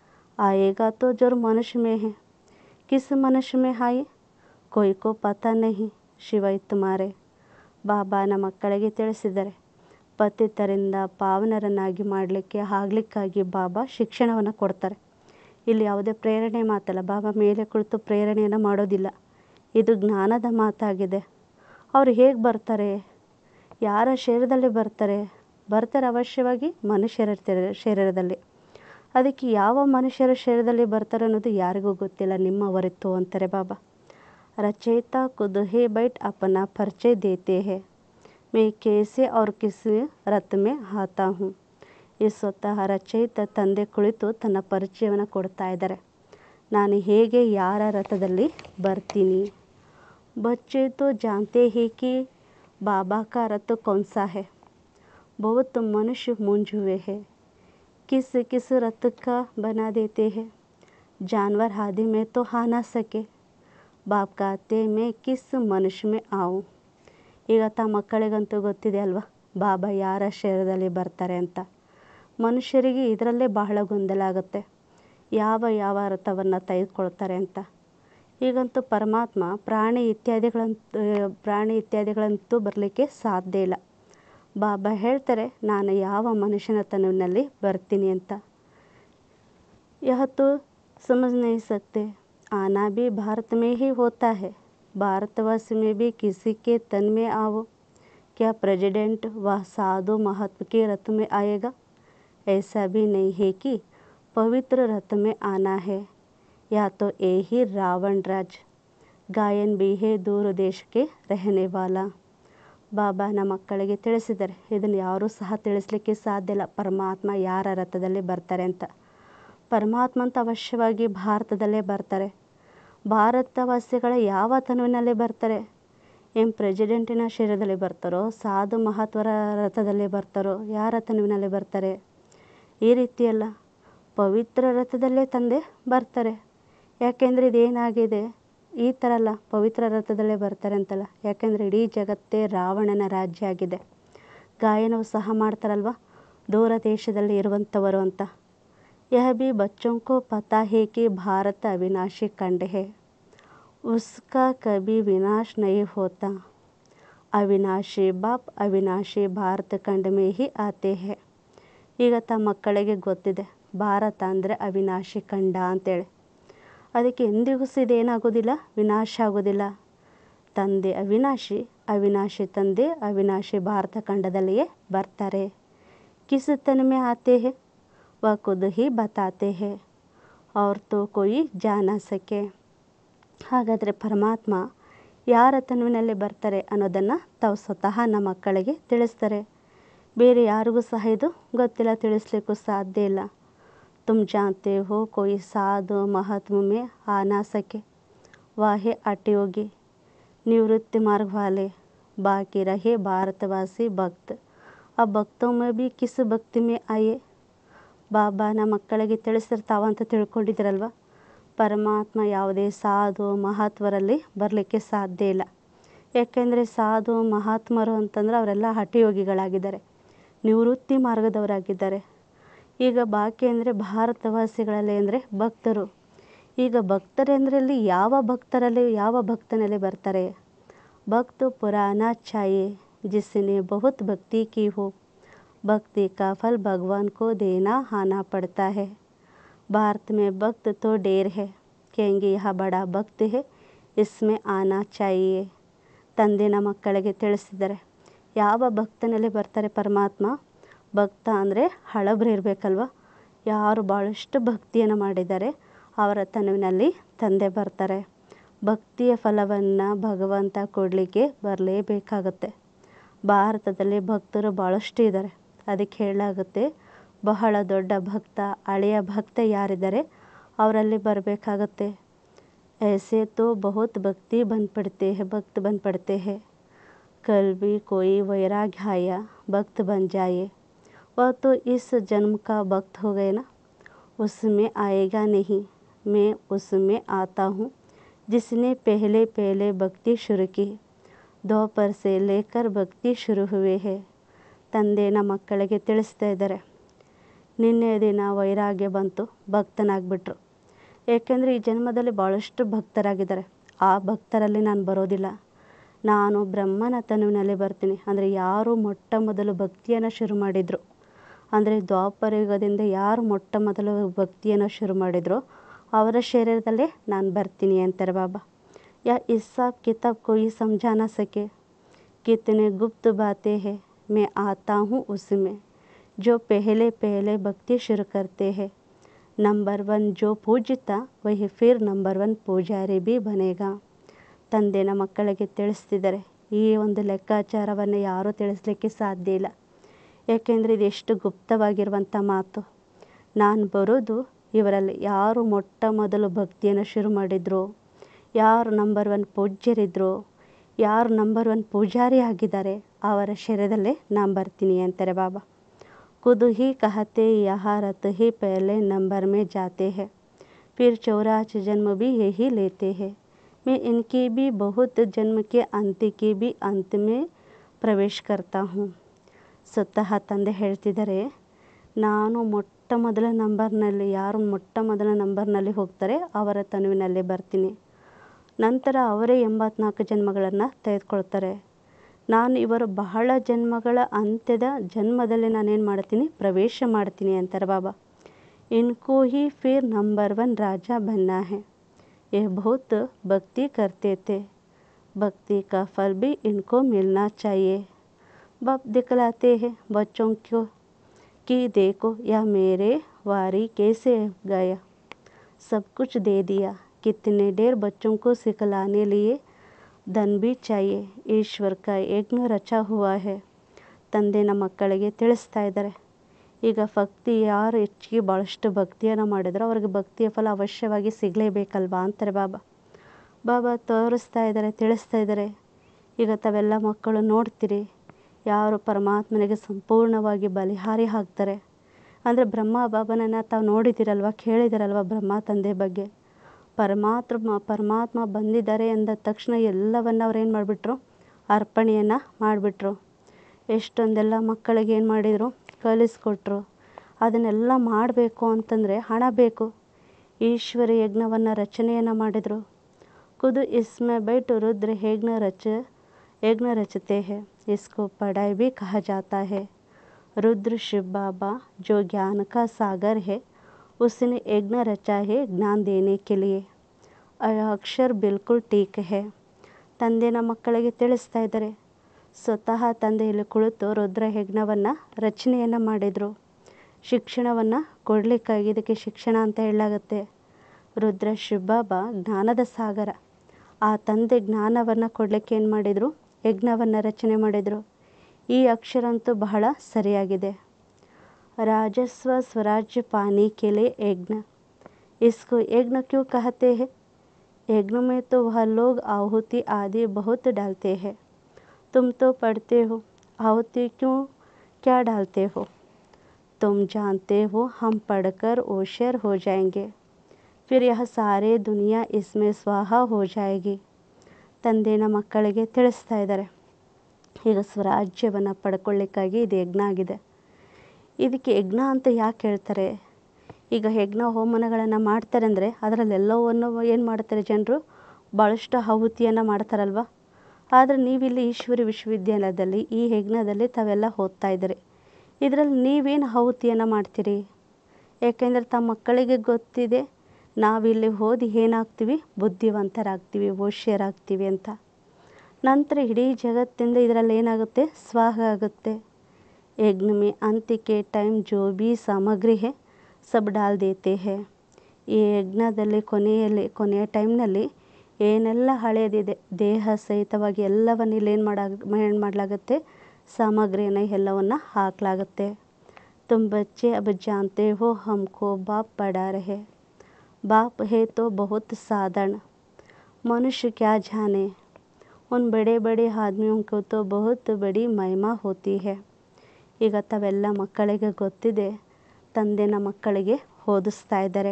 [SPEAKER 1] आएगा तो जरूर मनुष्य में है किस मनुष्य में आए कोई को पता नहीं ಶಿವೈ ತುಮಾರೆ ಬಾಬಾನ ಮಕ್ಕಳಿಗೆ ತಿಳಿಸಿದ್ದಾರೆ ಪತಿತರಿಂದ ಪಾವನರನ್ನಾಗಿ ಮಾಡಲಿಕ್ಕೆ ಆಗ್ಲಿಕ್ಕಾಗಿ ಬಾಬಾ ಶಿಕ್ಷಣವನ್ನು ಕೊಡ್ತಾರೆ ಇಲ್ಲಿ ಯಾವುದೇ ಪ್ರೇರಣೆ ಮಾತಲ್ಲ ಬಾಬಾ ಮೇಲೆ ಕುಳಿತು ಪ್ರೇರಣೆಯನ್ನು ಮಾಡೋದಿಲ್ಲ ಇದು ಜ್ಞಾನದ ಮಾತಾಗಿದೆ ಅವರು ಹೇಗೆ ಬರ್ತಾರೆ ಯಾರ ಶರೀರದಲ್ಲಿ ಬರ್ತಾರೆ ಬರ್ತಾರೆ ಅವಶ್ಯವಾಗಿ ಮನುಷ್ಯರ ಶರೀರದಲ್ಲಿ ಅದಕ್ಕೆ ಯಾವ ಮನುಷ್ಯರ ಶರೀರದಲ್ಲಿ ಬರ್ತಾರೆ ಅನ್ನೋದು ಯಾರಿಗೂ ಗೊತ್ತಿಲ್ಲ ನಿಮ್ಮ ಹೊರತು ಅಂತಾರೆ ಬಾಬಾ रचयिता खुद ही बैठ अपना परिचय देते हैं मैं कैसे और किस रथ में आता हूँ ಈ ಸ್ವತಃ ರಚಯಿತ ತಂದೆ ಕುಳಿತು ತನ್ನ ಪರಿಚಯವನ್ನು ಕೊಡ್ತಾ ಇದ್ದಾರೆ ನಾನು ಹೇಗೆ ಯಾರ ರಥದಲ್ಲಿ ಬರ್ತೀನಿ बच्चे तो जानते ही कि बाबा का रथ कौन सा है बहुत मनुष्य मूंझ हुए हैं किस किस रथ का बना देते हैं जानवर आदि में तो आ ना सके ಬಾಪ್ ಕಾತೆ ಮೇ ಕಿಸ್ ಮನುಷ್ಯ ಮೇ ಆವು ಈಗ ತಮ್ಮ ಮಕ್ಕಳಿಗಂತೂ ಗೊತ್ತಿದೆ ಅಲ್ವಾ ಬಾಬಾ ಯಾರ ಶರೀರದಲ್ಲಿ ಬರ್ತಾರೆ ಅಂತ ಮನುಷ್ಯರಿಗೆ ಇದರಲ್ಲೇ ಬಹಳ ಗೊಂದಲ ಆಗುತ್ತೆ ಯಾವ ಯಾವ ರಥವನ್ನು ತೆಗೆದುಕೊಳ್ತಾರೆ ಅಂತ ಈಗಂತೂ ಪರಮಾತ್ಮ ಪ್ರಾಣಿ ಇತ್ಯಾದಿಗಳಂತೂ ಪ್ರಾಣಿ ಇತ್ಯಾದಿಗಳಂತೂ ಬರಲಿಕ್ಕೆ ಸಾಧ್ಯ ಇಲ್ಲ ಬಾಬಾ ಹೇಳ್ತಾರೆ ನಾನು ಯಾವ ಮನುಷ್ಯನ ತನುವಿನಲ್ಲಿ ಬರ್ತೀನಿ ಅಂತ यह तो समझ नहीं सकते आना भी भारत में ही होता है भारतवर्ष में भी किसी के तन में आओ क्या प्रेसिडेंट व साधु महत्व के रथ में आएगा ऐसा भी नहीं है कि पवित्र रथ में आना है या तो यही रावण राज ಗಾಯನ್ ಬಿ ಹೇ ದೂರ ದೇಶಕ್ಕೆ ರೆಹನೆ ವಾಲ ಬಾಬಾ ನಮ್ಮ ಮಕ್ಕಳಿಗೆ ತಿಳಿಸಿದ್ದಾರೆ ಇದನ್ನು ಯಾರೂ ಸಹ ತಿಳಿಸ್ಲಿಕ್ಕೆ ಸಾಧ್ಯ ಇಲ್ಲ ಪರಮಾತ್ಮ ಯಾರ ರಥದಲ್ಲಿ ಬರ್ತಾರೆ ಅಂತ ಪರಮಾತ್ಮ ಅಂತ ಅವಶ್ಯವಾಗಿ ಭಾರತದಲ್ಲೇ ಬರ್ತಾರೆ ಭಾರತವಾಸಿಗಳ ಯಾವ ತನುವಿನಲ್ಲಿ ಬರ್ತಾರೆ ಏನು ಪ್ರೆಸಿಡೆಂಟಿನ ಶರೀರದಲ್ಲಿ ಬರ್ತಾರೋ ಸಾಧು ಮಹತ್ವರ ರಥದಲ್ಲಿ ಬರ್ತಾರೋ ಯಾರ ತನುವಿನಲ್ಲಿ ಬರ್ತಾರೆ ಈ ರೀತಿಯಲ್ಲ ಪವಿತ್ರ ರಥದಲ್ಲೇ ತಂದೆ ಬರ್ತಾರೆ ಯಾಕೆಂದರೆ ಇದೇನಾಗಿದೆ ಈ ಥರ ಅಲ್ಲ ಪವಿತ್ರ ರಥದಲ್ಲೇ ಬರ್ತಾರೆ ಅಂತಲ್ಲ ಯಾಕೆಂದರೆ ಇಡೀ ಜಗತ್ತೇ ರಾವಣನ ರಾಜ್ಯ ಆಗಿದೆ ಗಾಯನವು ಸಹ ಮಾಡ್ತಾರಲ್ವ ದೂರ ದೇಶದಲ್ಲಿ ಇರುವಂಥವರು ಅಂತ यह भी बच्चों को पता है कि भारत अविनाशी खंड है उसका कभी विनाश नहीं होता ಅವಿನಾಶಿ ಬಾಪ್ ಅವಿನಾಶಿ ಭಾರತ ಖಂಡ ಮೇ ಹಿ ಆತೆ ಹೇ ಈಗ ತಮ್ಮ ಮಕ್ಕಳಿಗೆ ಗೊತ್ತಿದೆ ಭಾರತ ಅಂದರೆ ಅವಿನಾಶಿ ಖಂಡ ಅಂತೇಳಿ ಅದಕ್ಕೆ ಎಂದಿಗೂ ಸಹ ಇದೇನಾಗೋದಿಲ್ಲ ವಿನಾಶ ಆಗೋದಿಲ್ಲ ತಂದೆ ಅವಿನಾಶಿ ಅವಿನಾಶಿ ತಂದೆ ಅವಿನಾಶಿ ಭಾರತ ಖಂಡದಲ್ಲಿಯೇ ಬರ್ತಾರೆ ಕಿಸ್ ತನ್ ಮೇ ಆತೆ ಹೇ ವ ಖುದ್ ಹಿ ಬತಾತೆ ಹೇ ಅವ್ರ ತೋ ಕೊಯ್ ಜಾನ ಸಕೆ ಹಾಗಾದರೆ ಪರಮಾತ್ಮ ಯಾರ ತನುವಿನಲ್ಲಿ ಬರ್ತಾರೆ ಅನ್ನೋದನ್ನು ತಾವು ಸ್ವತಃ ನಮ್ಮ ಮಕ್ಕಳಿಗೆ ತಿಳಿಸ್ತಾರೆ ಬೇರೆ ಯಾರಿಗೂ ಸಹ ಇದು ಗೊತ್ತಿಲ್ಲ ತಿಳಿಸ್ಲಿಕ್ಕೂ ಸಾಧ್ಯ ಇಲ್ಲ तुम जानते हो कोई साधु महात्म में आ ना सके वाहे अटयोगी निवृत्ति मार्ग वाले बाकी रहे भारतवासी भक्त अब भक्तों में भी किस भक्ति में आए ಬಾಬಾ ನಮ್ಮ ಮಕ್ಕಳಿಗೆ ತಿಳಿಸಿರ್ತಾವಂತ ತಿಳ್ಕೊಂಡಿದ್ದೀರಲ್ವ ಪರಮಾತ್ಮ ಯಾವುದೇ ಸಾಧು ಮಹಾತ್ಮರಲ್ಲಿ ಬರಲಿಕ್ಕೆ ಸಾಧ್ಯ ಇಲ್ಲ ಯಾಕೆಂದರೆ ಸಾಧು ಮಹಾತ್ಮರು ಅಂತಂದ್ರೆ ಅವರೆಲ್ಲ ಹಠಯೋಗಿಗಳಾಗಿದ್ದಾರೆ ನಿವೃತ್ತಿ ಮಾರ್ಗದವರಾಗಿದ್ದಾರೆ ಈಗ ಬಾಕಿ ಅಂದರೆ ಭಾರತವಾಸಿಗಳಲ್ಲಿ ಅಂದರೆ ಭಕ್ತರು ಈಗ ಭಕ್ತರೆಂದರಲ್ಲಿ ಯಾವ ಭಕ್ತರಲ್ಲಿ ಯಾವ ಭಕ್ತನಲ್ಲಿ ಬರ್ತಾರೆ ಭಕ್ತ ಪುರಾಣ ಚಾಯೆ ಜಿಸ್ನೆ ಬಹುತ್ ಭಕ್ತಿ ಕಿ ಹೋ भक्ति का फल भगवान को देना आना पड़ता है भारत में भक्त तो ढेर है कहेंगे यह बड़ा भक्त है इसमें आना चाहिए ತಂದೆನ ಮಕ್ಕಳಿಗೆ ತಿಳಿಸಿದ್ದಾರೆ ಯಾವ ಭಕ್ತನಲ್ಲಿ ಬರ್ತಾರೆ ಪರಮಾತ್ಮ ಭಕ್ತ ಅಂದರೆ ಹಳಬ್ರು ಇರಬೇಕಲ್ವ ಯಾರು ಭಾಳಷ್ಟು ಭಕ್ತಿಯನ್ನು ಮಾಡಿದ್ದಾರೆ ಅವರ ತನುವಿನಲ್ಲಿ ತಂದೆ ಬರ್ತಾರೆ ಭಕ್ತಿಯ ಫಲವನ್ನು ಭಗವಂತ ಕೊಡಲಿಕ್ಕೆ ಬರಲೇಬೇಕಾಗತ್ತೆ ಭಾರತದಲ್ಲಿ ಭಕ್ತರು ಭಾಳಷ್ಟು ಇದ್ದಾರೆ ಅದಕ್ಕೆ ಹೇಳಲಾಗುತ್ತೆ ಬಹಳ ದೊಡ್ಡ ಭಕ್ತ ಹಳೆಯ ಭಕ್ತ ಯಾರಿದ್ದಾರೆ ಅವರಲ್ಲಿ ಬರಬೇಕಾಗತ್ತೆ ऐसे तो बहुत भक्ति बन पड़ते हैं भक्त बन पड़ते हैं कल भी कोई वैराग्य आया भक्त बन जाए वह तो इस जन्म का भक्त हो गए ना उसमें आएगा नहीं मैं उसमें आता हूँ जिसने पहले पहले भक्ति शुरू की दोपहर से लेकर भक्ति शुरू हुए है ತಂದೆನ ಮಕ್ಕಳಿಗೆ ತಿಳಿಸ್ತಾ ಇದ್ದಾರೆ ನಿನ್ನೆ ದಿನ ವೈರಾಗ್ಯ ಬಂತು ಭಕ್ತನಾಗ್ಬಿಟ್ರು ಏಕೆಂದರೆ ಈ ಜನ್ಮದಲ್ಲಿ ಭಾಳಷ್ಟು ಭಕ್ತರಾಗಿದ್ದಾರೆ ಆ ಭಕ್ತರಲ್ಲಿ ನಾನು ಬರೋದಿಲ್ಲ ನಾನು ಬ್ರಹ್ಮನ ತನುವಿನಲ್ಲಿ ಬರ್ತೀನಿ ಅಂದರೆ ಯಾರು ಮೊಟ್ಟ ಮೊದಲು ಭಕ್ತಿಯನ್ನು ಶುರು ಮಾಡಿದರು ಅಂದರೆ ದ್ವಾಪರ ಯುಗದಿಂದ ಯಾರು ಮೊಟ್ಟ ಮೊದಲು ಭಕ್ತಿಯನ್ನು ಶುರು ಮಾಡಿದ್ರು ಅವರ ಶರೀರದಲ್ಲೇ ನಾನು ಬರ್ತೀನಿ ಅಂತಾರೆ ಬಾಬಾ ಯಾ ಇಸ್ಸಾಬ್ ಕಿತಾಬ್ ಕೊಯ್ ಸಮझा ಸಕೆ कितने गुप्त बातें हैं मैं आता हूँ उसमें जो पहले पहले भक्ति शुरू करते हैं नंबर वन जो पूजता वही फिर ನಂಬರ್ ಒನ್ ಪೂಜಾರಿ ಬಿ ಬನೇಗಾ ತಂದೆನ ಮಕ್ಕಳಿಗೆ ತಿಳಿಸ್ತಿದ್ದಾರೆ ಈ ಒಂದು ಲೆಕ್ಕಾಚಾರವನ್ನು ಯಾರೂ ತಿಳಿಸ್ಲಿಕ್ಕೆ ಸಾಧ್ಯ ಇಲ್ಲ ಏಕೆಂದರೆ ಇದು ಎಷ್ಟು ಗುಪ್ತವಾಗಿರುವಂಥ ಮಾತು ನಾನು ಬರೋದು ಇವರಲ್ಲಿ ಯಾರು ಮೊಟ್ಟ ಮೊದಲು ಭಕ್ತಿಯನ್ನು ಶುರು ಮಾಡಿದ್ರು ಯಾರು ನಂಬರ್ ಒನ್ ಪೂಜ್ಯರಿದ್ರು ಯಾರು ನಂಬರ್ ಒನ್ ಪೂಜಾರಿ ಆಗಿದ್ದಾರೆ ಅವರ ಶರೀರದಲ್ಲೇ ನಾನು ಬರ್ತೀನಿ ಅಂತಾರೆ ಬಾಬಾ खुद ही कहते यहाँ रत ही पहले नंबर में जाते हैं फिर चौराच जन्म भी यही लेते हैं मैं इनकी भी बहुत जन्म के अंत की भी अंत में प्रवेश करता हूँ ಸ್ವತಃ ತಂದೆ ಹೇಳ್ತಿದ್ದಾರೆ ನಾನು ಮೊಟ್ಟ ಮೊದಲ ನಂಬರ್ನಲ್ಲಿ ಯಾರು ಮೊಟ್ಟ ಮೊದಲ ನಂಬರ್ನಲ್ಲಿ ಹೋಗ್ತಾರೆ ಅವರ ತನುವಿನಲ್ಲಿ ಬರ್ತೀನಿ ನಂತರ ಅವರೇ ಎಂಬತ್ನಾಲ್ಕು ಜನ್ಮಗಳನ್ನು ತೆಗೆದುಕೊಳ್ತಾರೆ ನಾನು ಇವರು ಬಹಳ ಜನ್ಮಗಳ ಅಂತ್ಯದ ಜನ್ಮದಲ್ಲಿ ನಾನೇನು ಮಾಡ್ತೀನಿ ಪ್ರವೇಶ ಮಾಡ್ತೀನಿ ಅಂತಾರೆ ಬಾಬಾ ಇನ್ಕೋ ಹಿ ಫಿರ್ ನಂಬರ್ ಒನ್ ರಾಜ ಬನ್ನ है ये बहुत भक्ति करते थे भक्ति का फल भी इनको मिलना चाहिए बाप दिखलाते हैं बच्चों को कि देखो यह मेरे वारी कैसे गया सब कुछ दे दिया कितने ढेर बच्चों को सिखलाने लिए धन भी चाहिए ಈಶ್ವರ್ का ಯಜ್ಞ ರಚಾ ಹುವಾ ಹೇ ತಂದೆನ ಮಕ್ಕಳಿಗೆ ತಿಳಿಸ್ತಾ ಇದ್ದಾರೆ ಈಗ ಭಕ್ತಿ ಯಾರು ಹೆಚ್ಚಿಗೆ ಭಾಳಷ್ಟು ಭಕ್ತಿಯನ್ನು ಮಾಡಿದ್ರು ಅವ್ರಿಗೆ ಭಕ್ತಿಯ ಫಲ ಅವಶ್ಯವಾಗಿ ಸಿಗಲೇಬೇಕಲ್ವಾ ಅಂತಾರೆ ಬಾಬಾ ಬಾಬಾ ತೋರಿಸ್ತಾ ಇದ್ದಾರೆ ತಿಳಿಸ್ತಾ ಇದ್ದಾರೆ ಈಗ ತಾವೆಲ್ಲ ಮಕ್ಕಳು ನೋಡ್ತೀರಿ ಯಾರು ಪರಮಾತ್ಮನಿಗೆ ಸಂಪೂರ್ಣವಾಗಿ ಬಲಿಹಾರಿ ಹಾಕ್ತಾರೆ ಅಂದರೆ ಬ್ರಹ್ಮ ಬಾಬನನ್ನು ತಾವು ನೋಡಿದ್ದೀರಲ್ವ ಕೇಳಿದಿರಲ್ವ ಬ್ರಹ್ಮ ತಂದೆ ಬಗ್ಗೆ ಪರಮಾತ್ಮ ಪರಮಾತ್ಮ ಬಂದಿದ್ದಾರೆ ಅಂದ ತಕ್ಷಣ ಎಲ್ಲವನ್ನು ಅವ್ರು ಏನು ಮಾಡಿಬಿಟ್ರು ಅರ್ಪಣೆಯನ್ನು ಮಾಡಿಬಿಟ್ರು ಎಷ್ಟೊಂದೆಲ್ಲ ಮಕ್ಕಳಿಗೆ ಏನು ಮಾಡಿದರು ಕಲಿಸ್ಕೊಟ್ರು ಅದನ್ನೆಲ್ಲ ಮಾಡಬೇಕು ಅಂತಂದರೆ ಹಣ ಬೇಕು ಈಶ್ವರ ಯಜ್ಞವನ್ನು ರಚನೆಯನ್ನು ಮಾಡಿದರು ಖುದು ಇಸ್ಮೆ बैठ रुद्र यज्ञ रच यज्ञ रचते हैं इसको पढ़ाई भी कहा जाता है रुद्र शिव बाबा जो ज्ञान का सागर है उसने यज्ञ रचा है ज्ञान देने के लिए ಅಕ್ಷರ್ ಬಿಲ್ಕುಲ್ ಟೀಕ್ ಹೇ ತಂದೆನ ಮಕ್ಕಳಿಗೆ ತಿಳಿಸ್ತಾ ಇದ್ದಾರೆ ಸ್ವತಃ ತಂದೆಯಲ್ಲಿ ಕುಳಿತು ರುದ್ರ ಯಜ್ಞವನ್ನು ರಚನೆಯನ್ನು ಮಾಡಿದರು ಶಿಕ್ಷಣವನ್ನು ಕೊಡಲಿಕ್ಕಾಗಿ ಇದಕ್ಕೆ ಶಿಕ್ಷಣ ಅಂತ ಹೇಳಲಾಗುತ್ತೆ ರುದ್ರ ಶಿವಬಾಬಾ ಜ್ಞಾನದ ಸಾಗರ ಆ ತಂದೆ ಜ್ಞಾನವನ್ನು ಕೊಡಲಿಕ್ಕೆ ಏನು ಮಾಡಿದರು ಯಜ್ಞವನ್ನು ರಚನೆ ಮಾಡಿದರು ಈ ಅಕ್ಷರ ಅಂತೂ ಬಹಳ ಸರಿಯಾಗಿದೆ ರಾಜಸ್ವ ಸ್ವರಾಜ್ಯ ಪಾನಿ ಕೆಲೆ ಯಜ್ಞ इसको यज्ञ क्यों कहते हैं यज्ञ में तो वह लोग आहुति आदि बहुत डालते हैं तुम तो पढ़ते हो आहुति क्यों क्या डालते हो तुम जानते हो हम पढ़कर ओशर हो जाएंगे फिर यह सारे दुनिया इसमें स्वाहा हो जाएगी ತಂದೆನ ಮಕ್ಕಳಿಗೆ ತಿಳಿಸ್ತಾ ಇದ್ದಾರೆ ಈಗ ಸ್ವರಾಜ್ಯವನ್ನು ಪಡ್ಕೊಳ್ಳಿಕ್ಕಾಗಿ ಇದು ಯಜ್ಞ ಆಗಿದೆ ಇದಕ್ಕೆ ಯಜ್ಞ ಅಂತ ಯಾಕೆ ಹೇಳ್ತಾರೆ ಈಗ ಯಜ್ಞ ಹೋಮನಗಳನ್ನು ಮಾಡ್ತಾರೆ ಅಂದರೆ ಅದರಲ್ಲೆಲ್ಲವನ್ನು ಏನು ಮಾಡ್ತಾರೆ ಜನರು ಭಾಳಷ್ಟು ಆಹುತಿಯನ್ನು ಮಾಡ್ತಾರಲ್ವ ಆದರೆ ನೀವಿಲ್ಲಿ ಈಶ್ವರಿ ವಿಶ್ವವಿದ್ಯಾಲಯದಲ್ಲಿ ಈ ಯಜ್ಞದಲ್ಲಿ ತಾವೆಲ್ಲ ಓದ್ತಾ ಇದ್ದೀರಿ ಇದರಲ್ಲಿ ನೀವೇನು ಆಹುತಿಯನ್ನು ಮಾಡ್ತೀರಿ ಏಕೆಂದರೆ ತಮ್ಮ ಮಕ್ಕಳಿಗೆ ಗೊತ್ತಿದೆ ನಾವಿಲ್ಲಿ ಓದಿ ಏನಾಗ್ತೀವಿ ಬುದ್ಧಿವಂತರಾಗ್ತೀವಿ ಓಶ್ಯರಾಗ್ತೀವಿ ಅಂತ ನಂತರ ಇಡೀ ಜಗತ್ತಿಂದ ಇದರಲ್ಲಿ ಏನಾಗುತ್ತೆ ಸ್ವಾಹ ಆಗುತ್ತೆ ಯಜ್ಞ ಮೇ ಅಂತ್ಯಕ್ಕೆ ಟೈಮ್ ಜೋ ಬಿ ಸಾಮಗ್ರಿ ಹೇ ಸಬ್ ಡಾಲ್ ದೇತೆ ಹೇ ಈ ಯಜ್ಞದಲ್ಲಿ ಕೊನೆಯಲ್ಲಿ ಕೊನೆಯ ಟೈಮ್ನಲ್ಲಿ ಏನೆಲ್ಲ ಹಳೆಯದಿದೆ ದೇಹ ಸಹಿತವಾಗಿ ಎಲ್ಲವನ್ನು ಇಲ್ಲಿ ಏನು ಮಾಡ ಏನು ಮಾಡಲಾಗುತ್ತೆ ಸಾಮಗ್ರಿಯನ್ನು ಎಲ್ಲವನ್ನು ಹಾಕಲಾಗುತ್ತೆ तुम बच्चे अब जानते हो हमको बाप पढ़ा रहे बाप है तो बहुत साधारण मनुष्य क्या जाने उन बड़े बड़े आदमियों को तो बहुत बड़ी महिमा होती है ಈಗ ತಾವೆಲ್ಲ ಮಕ್ಕಳಿಗೆ ಗೊತ್ತಿದೆ ತಂದೆನ ಮಕ್ಕಳಿಗೆ ಓದಿಸ್ತಾ ಇದ್ದಾರೆ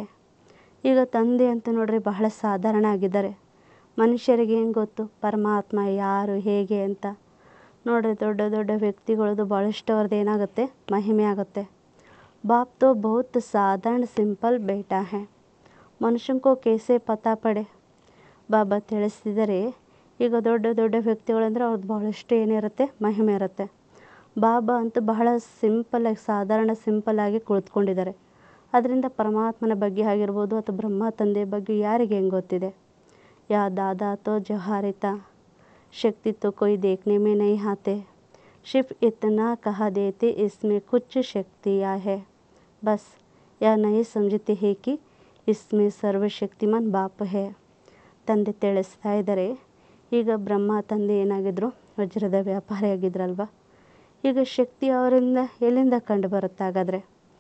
[SPEAKER 1] ಈಗ ತಂದೆ ಅಂತ ನೋಡ್ರಿ ಬಹಳ ಸಾಧಾರಣ ಆಗಿದ್ದಾರೆ ಮನುಷ್ಯರಿಗೆ ಏನು ಗೊತ್ತು ಪರಮಾತ್ಮ ಯಾರು ಹೇಗೆ ಅಂತ ನೋಡ್ರಿ ದೊಡ್ಡ ದೊಡ್ಡ ವ್ಯಕ್ತಿಗಳದ್ದು ಭಾಳಷ್ಟು ಅವ್ರದ್ದು ಏನಾಗುತ್ತೆ ಮಹಿಮೆ ಆಗುತ್ತೆ बाप तो बहुत साधारण सिंपल बेटा है ಮನುಷ್ಯಂಕೋ ಕೇಸೆ ಪತಾ ಪಡೆ ಬಾಬಾ ತಿಳಿಸಿದರೆ ಈಗ ದೊಡ್ಡ ದೊಡ್ಡ ವ್ಯಕ್ತಿಗಳಂದ್ರೆ ಅವ್ರದ್ದು ಭಾಳಷ್ಟು ಏನಿರುತ್ತೆ ಮಹಿಮೆ ಇರುತ್ತೆ ಬಾಬಾ ಅಂತೂ ಬಹಳ ಸಿಂಪಲ್ಲಾಗಿ ಸಾಧಾರಣ ಸಿಂಪಲ್ಲಾಗಿ ಕುಳಿತುಕೊಂಡಿದ್ದಾರೆ ಅದರಿಂದ ಪರಮಾತ್ಮನ ಬಗ್ಗೆ ಆಗಿರ್ಬೋದು ಅಥವಾ ಬ್ರಹ್ಮ ತಂದೆ ಬಗ್ಗೆ ಯಾರಿಗೆ ಹೆಂಗೆ ಗೊತ್ತಿದೆ ಯಾ ದಾದಾ ತೋ ಜಹಾರಿತ शक्ति तो कोई देखने में नहीं आते सिर्फ इतना कहा देते इसमें कुछ शक्तियाँ है बस यह नहीं समझते हैं कि इसमें ಸರ್ವಶಕ್ತಿಮಾನ್ ಬಾಪ್ ಹೇ ತಂದೆ ತಿಳಿಸ್ತಾ ಇದ್ದಾರೆ ಈಗ ಬ್ರಹ್ಮ ತಂದೆ ಏನಾಗಿದ್ರು ವಜ್ರದ ವ್ಯಾಪಾರಿ ಆಗಿದ್ರಲ್ವ ಈಗ ಶಕ್ತಿ ಅವರಿಂದ ಎಲ್ಲಿಂದ ಕಂಡು ಬರುತ್ತೆ ಹಾಗಾದರೆ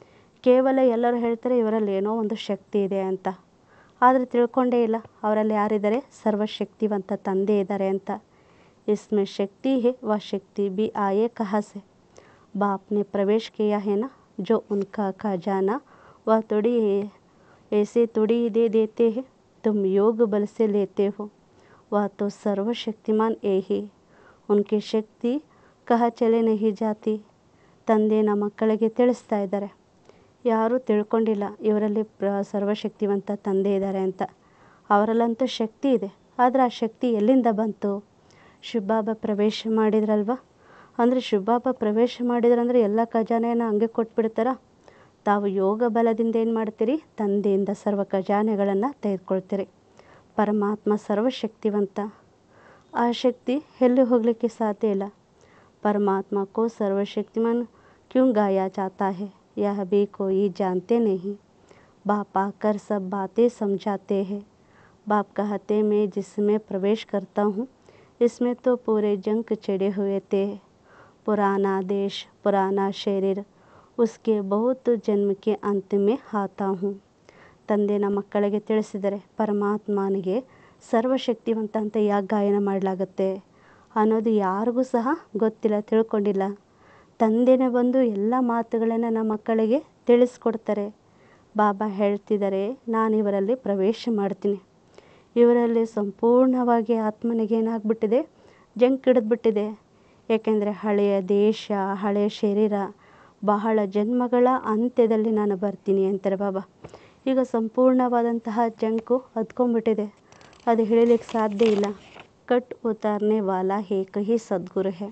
[SPEAKER 1] ಕೇವಲ ಎಲ್ಲರೂ ಹೇಳ್ತಾರೆ ಇವರಲ್ಲಿ ಏನೋ ಒಂದು ಶಕ್ತಿ ಇದೆ ಅಂತ ಆದರೆ ತಿಳ್ಕೊಂಡೇ ಇಲ್ಲ ಅವರಲ್ಲಿ ಯಾರಿದ್ದಾರೆ ಸರ್ವಶಕ್ತಿವಂತ ತಂದೆ ಇದ್ದಾರೆ ಅಂತ इसमें शक्ति है वह शक्ति भी आए कहाँ से बाप ने प्रवेश किया है ना जो उनका खजाना वह थोड़ी ऐसे थोड़ी दे देते हैं तुम योग बल से लेते हो वह तो सर्वशक्तिमान है ही उनकी शक्ति कहाँ चले नहीं जाती ತಂದೆನ ಮಕ್ಕಳಿಗೆ ತಿಳಿಸ್ತಾ ಇದ್ದಾರೆ ಯಾರೂ ತಿಳ್ಕೊಂಡಿಲ್ಲ ಇವರಲ್ಲಿ ಪ್ರ ಸರ್ವಶಕ್ತಿವಂತ ತಂದೆ ಇದ್ದಾರೆ ಅಂತ ಅವರಲ್ಲಂತೂ ಶಕ್ತಿ ಇದೆ ಆದರೆ ಆ ಶಕ್ತಿ ಎಲ್ಲಿಂದ ಬಂತು ಶಿವಬಾಬಾ ಪ್ರವೇಶ ಮಾಡಿದ್ರಲ್ವ ಅಂದರೆ ಶಿವಬಾಬಾ ಪ್ರವೇಶ ಮಾಡಿದ್ರಂದರೆ ಎಲ್ಲ ಖಜಾನೆಯನ್ನು ಹಂಗೆ ಕೊಟ್ಬಿಡ್ತಾರ ತಾವು ಯೋಗ ಬಲದಿಂದ ಏನು ಮಾಡ್ತೀರಿ ತಂದೆಯಿಂದ ಸರ್ವ ಖಜಾನೆಗಳನ್ನು ತೆಗೆದುಕೊಳ್ತೀರಿ ಪರಮಾತ್ಮ ಸರ್ವಶಕ್ತಿವಂತ ಆ ಶಕ್ತಿ ಎಲ್ಲಿ ಹೋಗಲಿಕ್ಕೆ ಸಾಧ್ಯ ಇಲ್ಲ परमात्मा को सर्वशक्तिमान क्यों गाया जाता है यह भी कोई जानते नहीं बाप आकर सब बातें समझाते हैं बाप कहते मैं जिसमें प्रवेश करता हूँ इसमें तो पूरे जंक चढ़े हुए थे पुराना देश पुराना शरीर उसके बहुत जन्म के अंत में आता हूँ ತಂದೆನ ಮಕ್ಕಳಿಗೆ ತಿಳಿಸಿದರೆ ಪರಮಾತ್ಮನಿಗೆ ಸರ್ವಶಕ್ತಿವಂತ ಅಂತ ಯಾಕೆ ಗಾಯನ ಮಾಡಲಾಗುತ್ತೆ ಅನ್ನೋದು ಯಾರಿಗೂ ಸಹ ಗೊತ್ತಿಲ್ಲ ತಿಳ್ಕೊಂಡಿಲ್ಲ ತಂದೆನೇ ಬಂದು ಎಲ್ಲ ಮಾತುಗಳನ್ನು ನಮ್ಮ ಮಕ್ಕಳಿಗೆ ತಿಳಿಸ್ಕೊಡ್ತಾರೆ ಬಾಬಾ ಹೇಳ್ತಿದ್ದಾರೆ ನಾನು ಇವರಲ್ಲಿ ಪ್ರವೇಶ ಮಾಡ್ತೀನಿ ಇವರಲ್ಲಿ ಸಂಪೂರ್ಣವಾಗಿ ಆತ್ಮನಿಗೆ ಏನಾಗ್ಬಿಟ್ಟಿದೆ ಜಂಕ್ ಹಿಡಿದ್ಬಿಟ್ಟಿದೆ ಏಕೆಂದರೆ ಹಳೆಯ ದೇಶ ಹಳೆಯ ಶರೀರ ಬಹಳ ಜನ್ಮಗಳ ಅಂತ್ಯದಲ್ಲಿ ನಾನು ಬರ್ತೀನಿ ಅಂತಾರೆ ಬಾಬಾ ಈಗ ಸಂಪೂರ್ಣವಾದಂತಹ ಜಂಕು ಹತ್ಕೊಂಡ್ಬಿಟ್ಟಿದೆ ಅದು ಹೇಳಲಿಕ್ಕೆ ಸಾಧ್ಯ ಇಲ್ಲ कट उतारने वाला एक ही सदगुरु है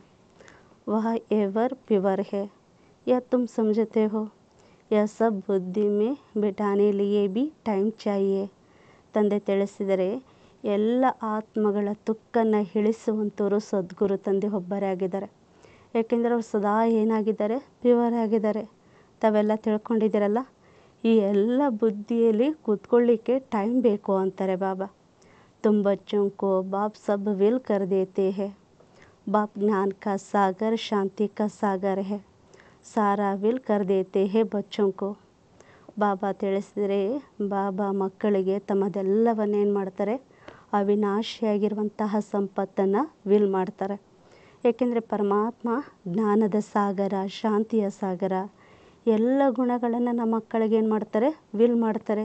[SPEAKER 1] वह एवर प्योर है यह तुम समझते हो यह सब बुद्धि में बिठाने लिए भी ಟೈಮ್ चाहिए ತಂದೆ ತಿಳಿಸಿದರೆ ಎಲ್ಲ ಆತ್ಮಗಳ ತುಕ್ಕನ್ನು ಇಳಿಸುವಂಥವರು ಸದ್ಗುರು ತಂದೆ ಒಬ್ಬರೇ ಆಗಿದ್ದಾರೆ ಯಾಕೆಂದರೆ ಅವ್ರು ಸದಾ ಏನಾಗಿದ್ದಾರೆ ಪ್ಯೂರ್ ಆಗಿದ್ದಾರೆ ತಾವೆಲ್ಲ ತಿಳ್ಕೊಂಡಿದ್ದೀರಲ್ಲ ಈ ಎಲ್ಲ ಬುದ್ಧಿಯಲ್ಲಿ ಕೂತ್ಕೊಳ್ಳಿಕ್ಕೆ ಟೈಮ್ ಬೇಕು ಅಂತಾರೆ ಬಾಬಾ तुम बच्चों को बाप सब विल कर देते हैं बाप ज्ञान का सागर शांति का सागर है सारा विल कर देते हैं बच्चों को ಬಾಬಾ ತಿಳಿಸಿದರೆ ಬಾಬಾ ಮಕ್ಕಳಿಗೆ ತಮ್ಮದೆಲ್ಲವನ್ನೇನು ಮಾಡ್ತಾರೆ ಅವಿನಾಶಿಯಾಗಿರುವಂತಹ ಸಂಪತ್ತನ್ನು ವಿಲ್ ಮಾಡ್ತಾರೆ ಏಕೆಂದರೆ ಪರಮಾತ್ಮ ಜ್ಞಾನದ ಸಾಗರ ಶಾಂತಿಯ ಸಾಗರ ಎಲ್ಲ ಗುಣಗಳನ್ನು ನಮ್ಮ ಮಕ್ಕಳಿಗೆ ಏನು ಮಾಡ್ತಾರೆ ವಿಲ್ ಮಾಡ್ತಾರೆ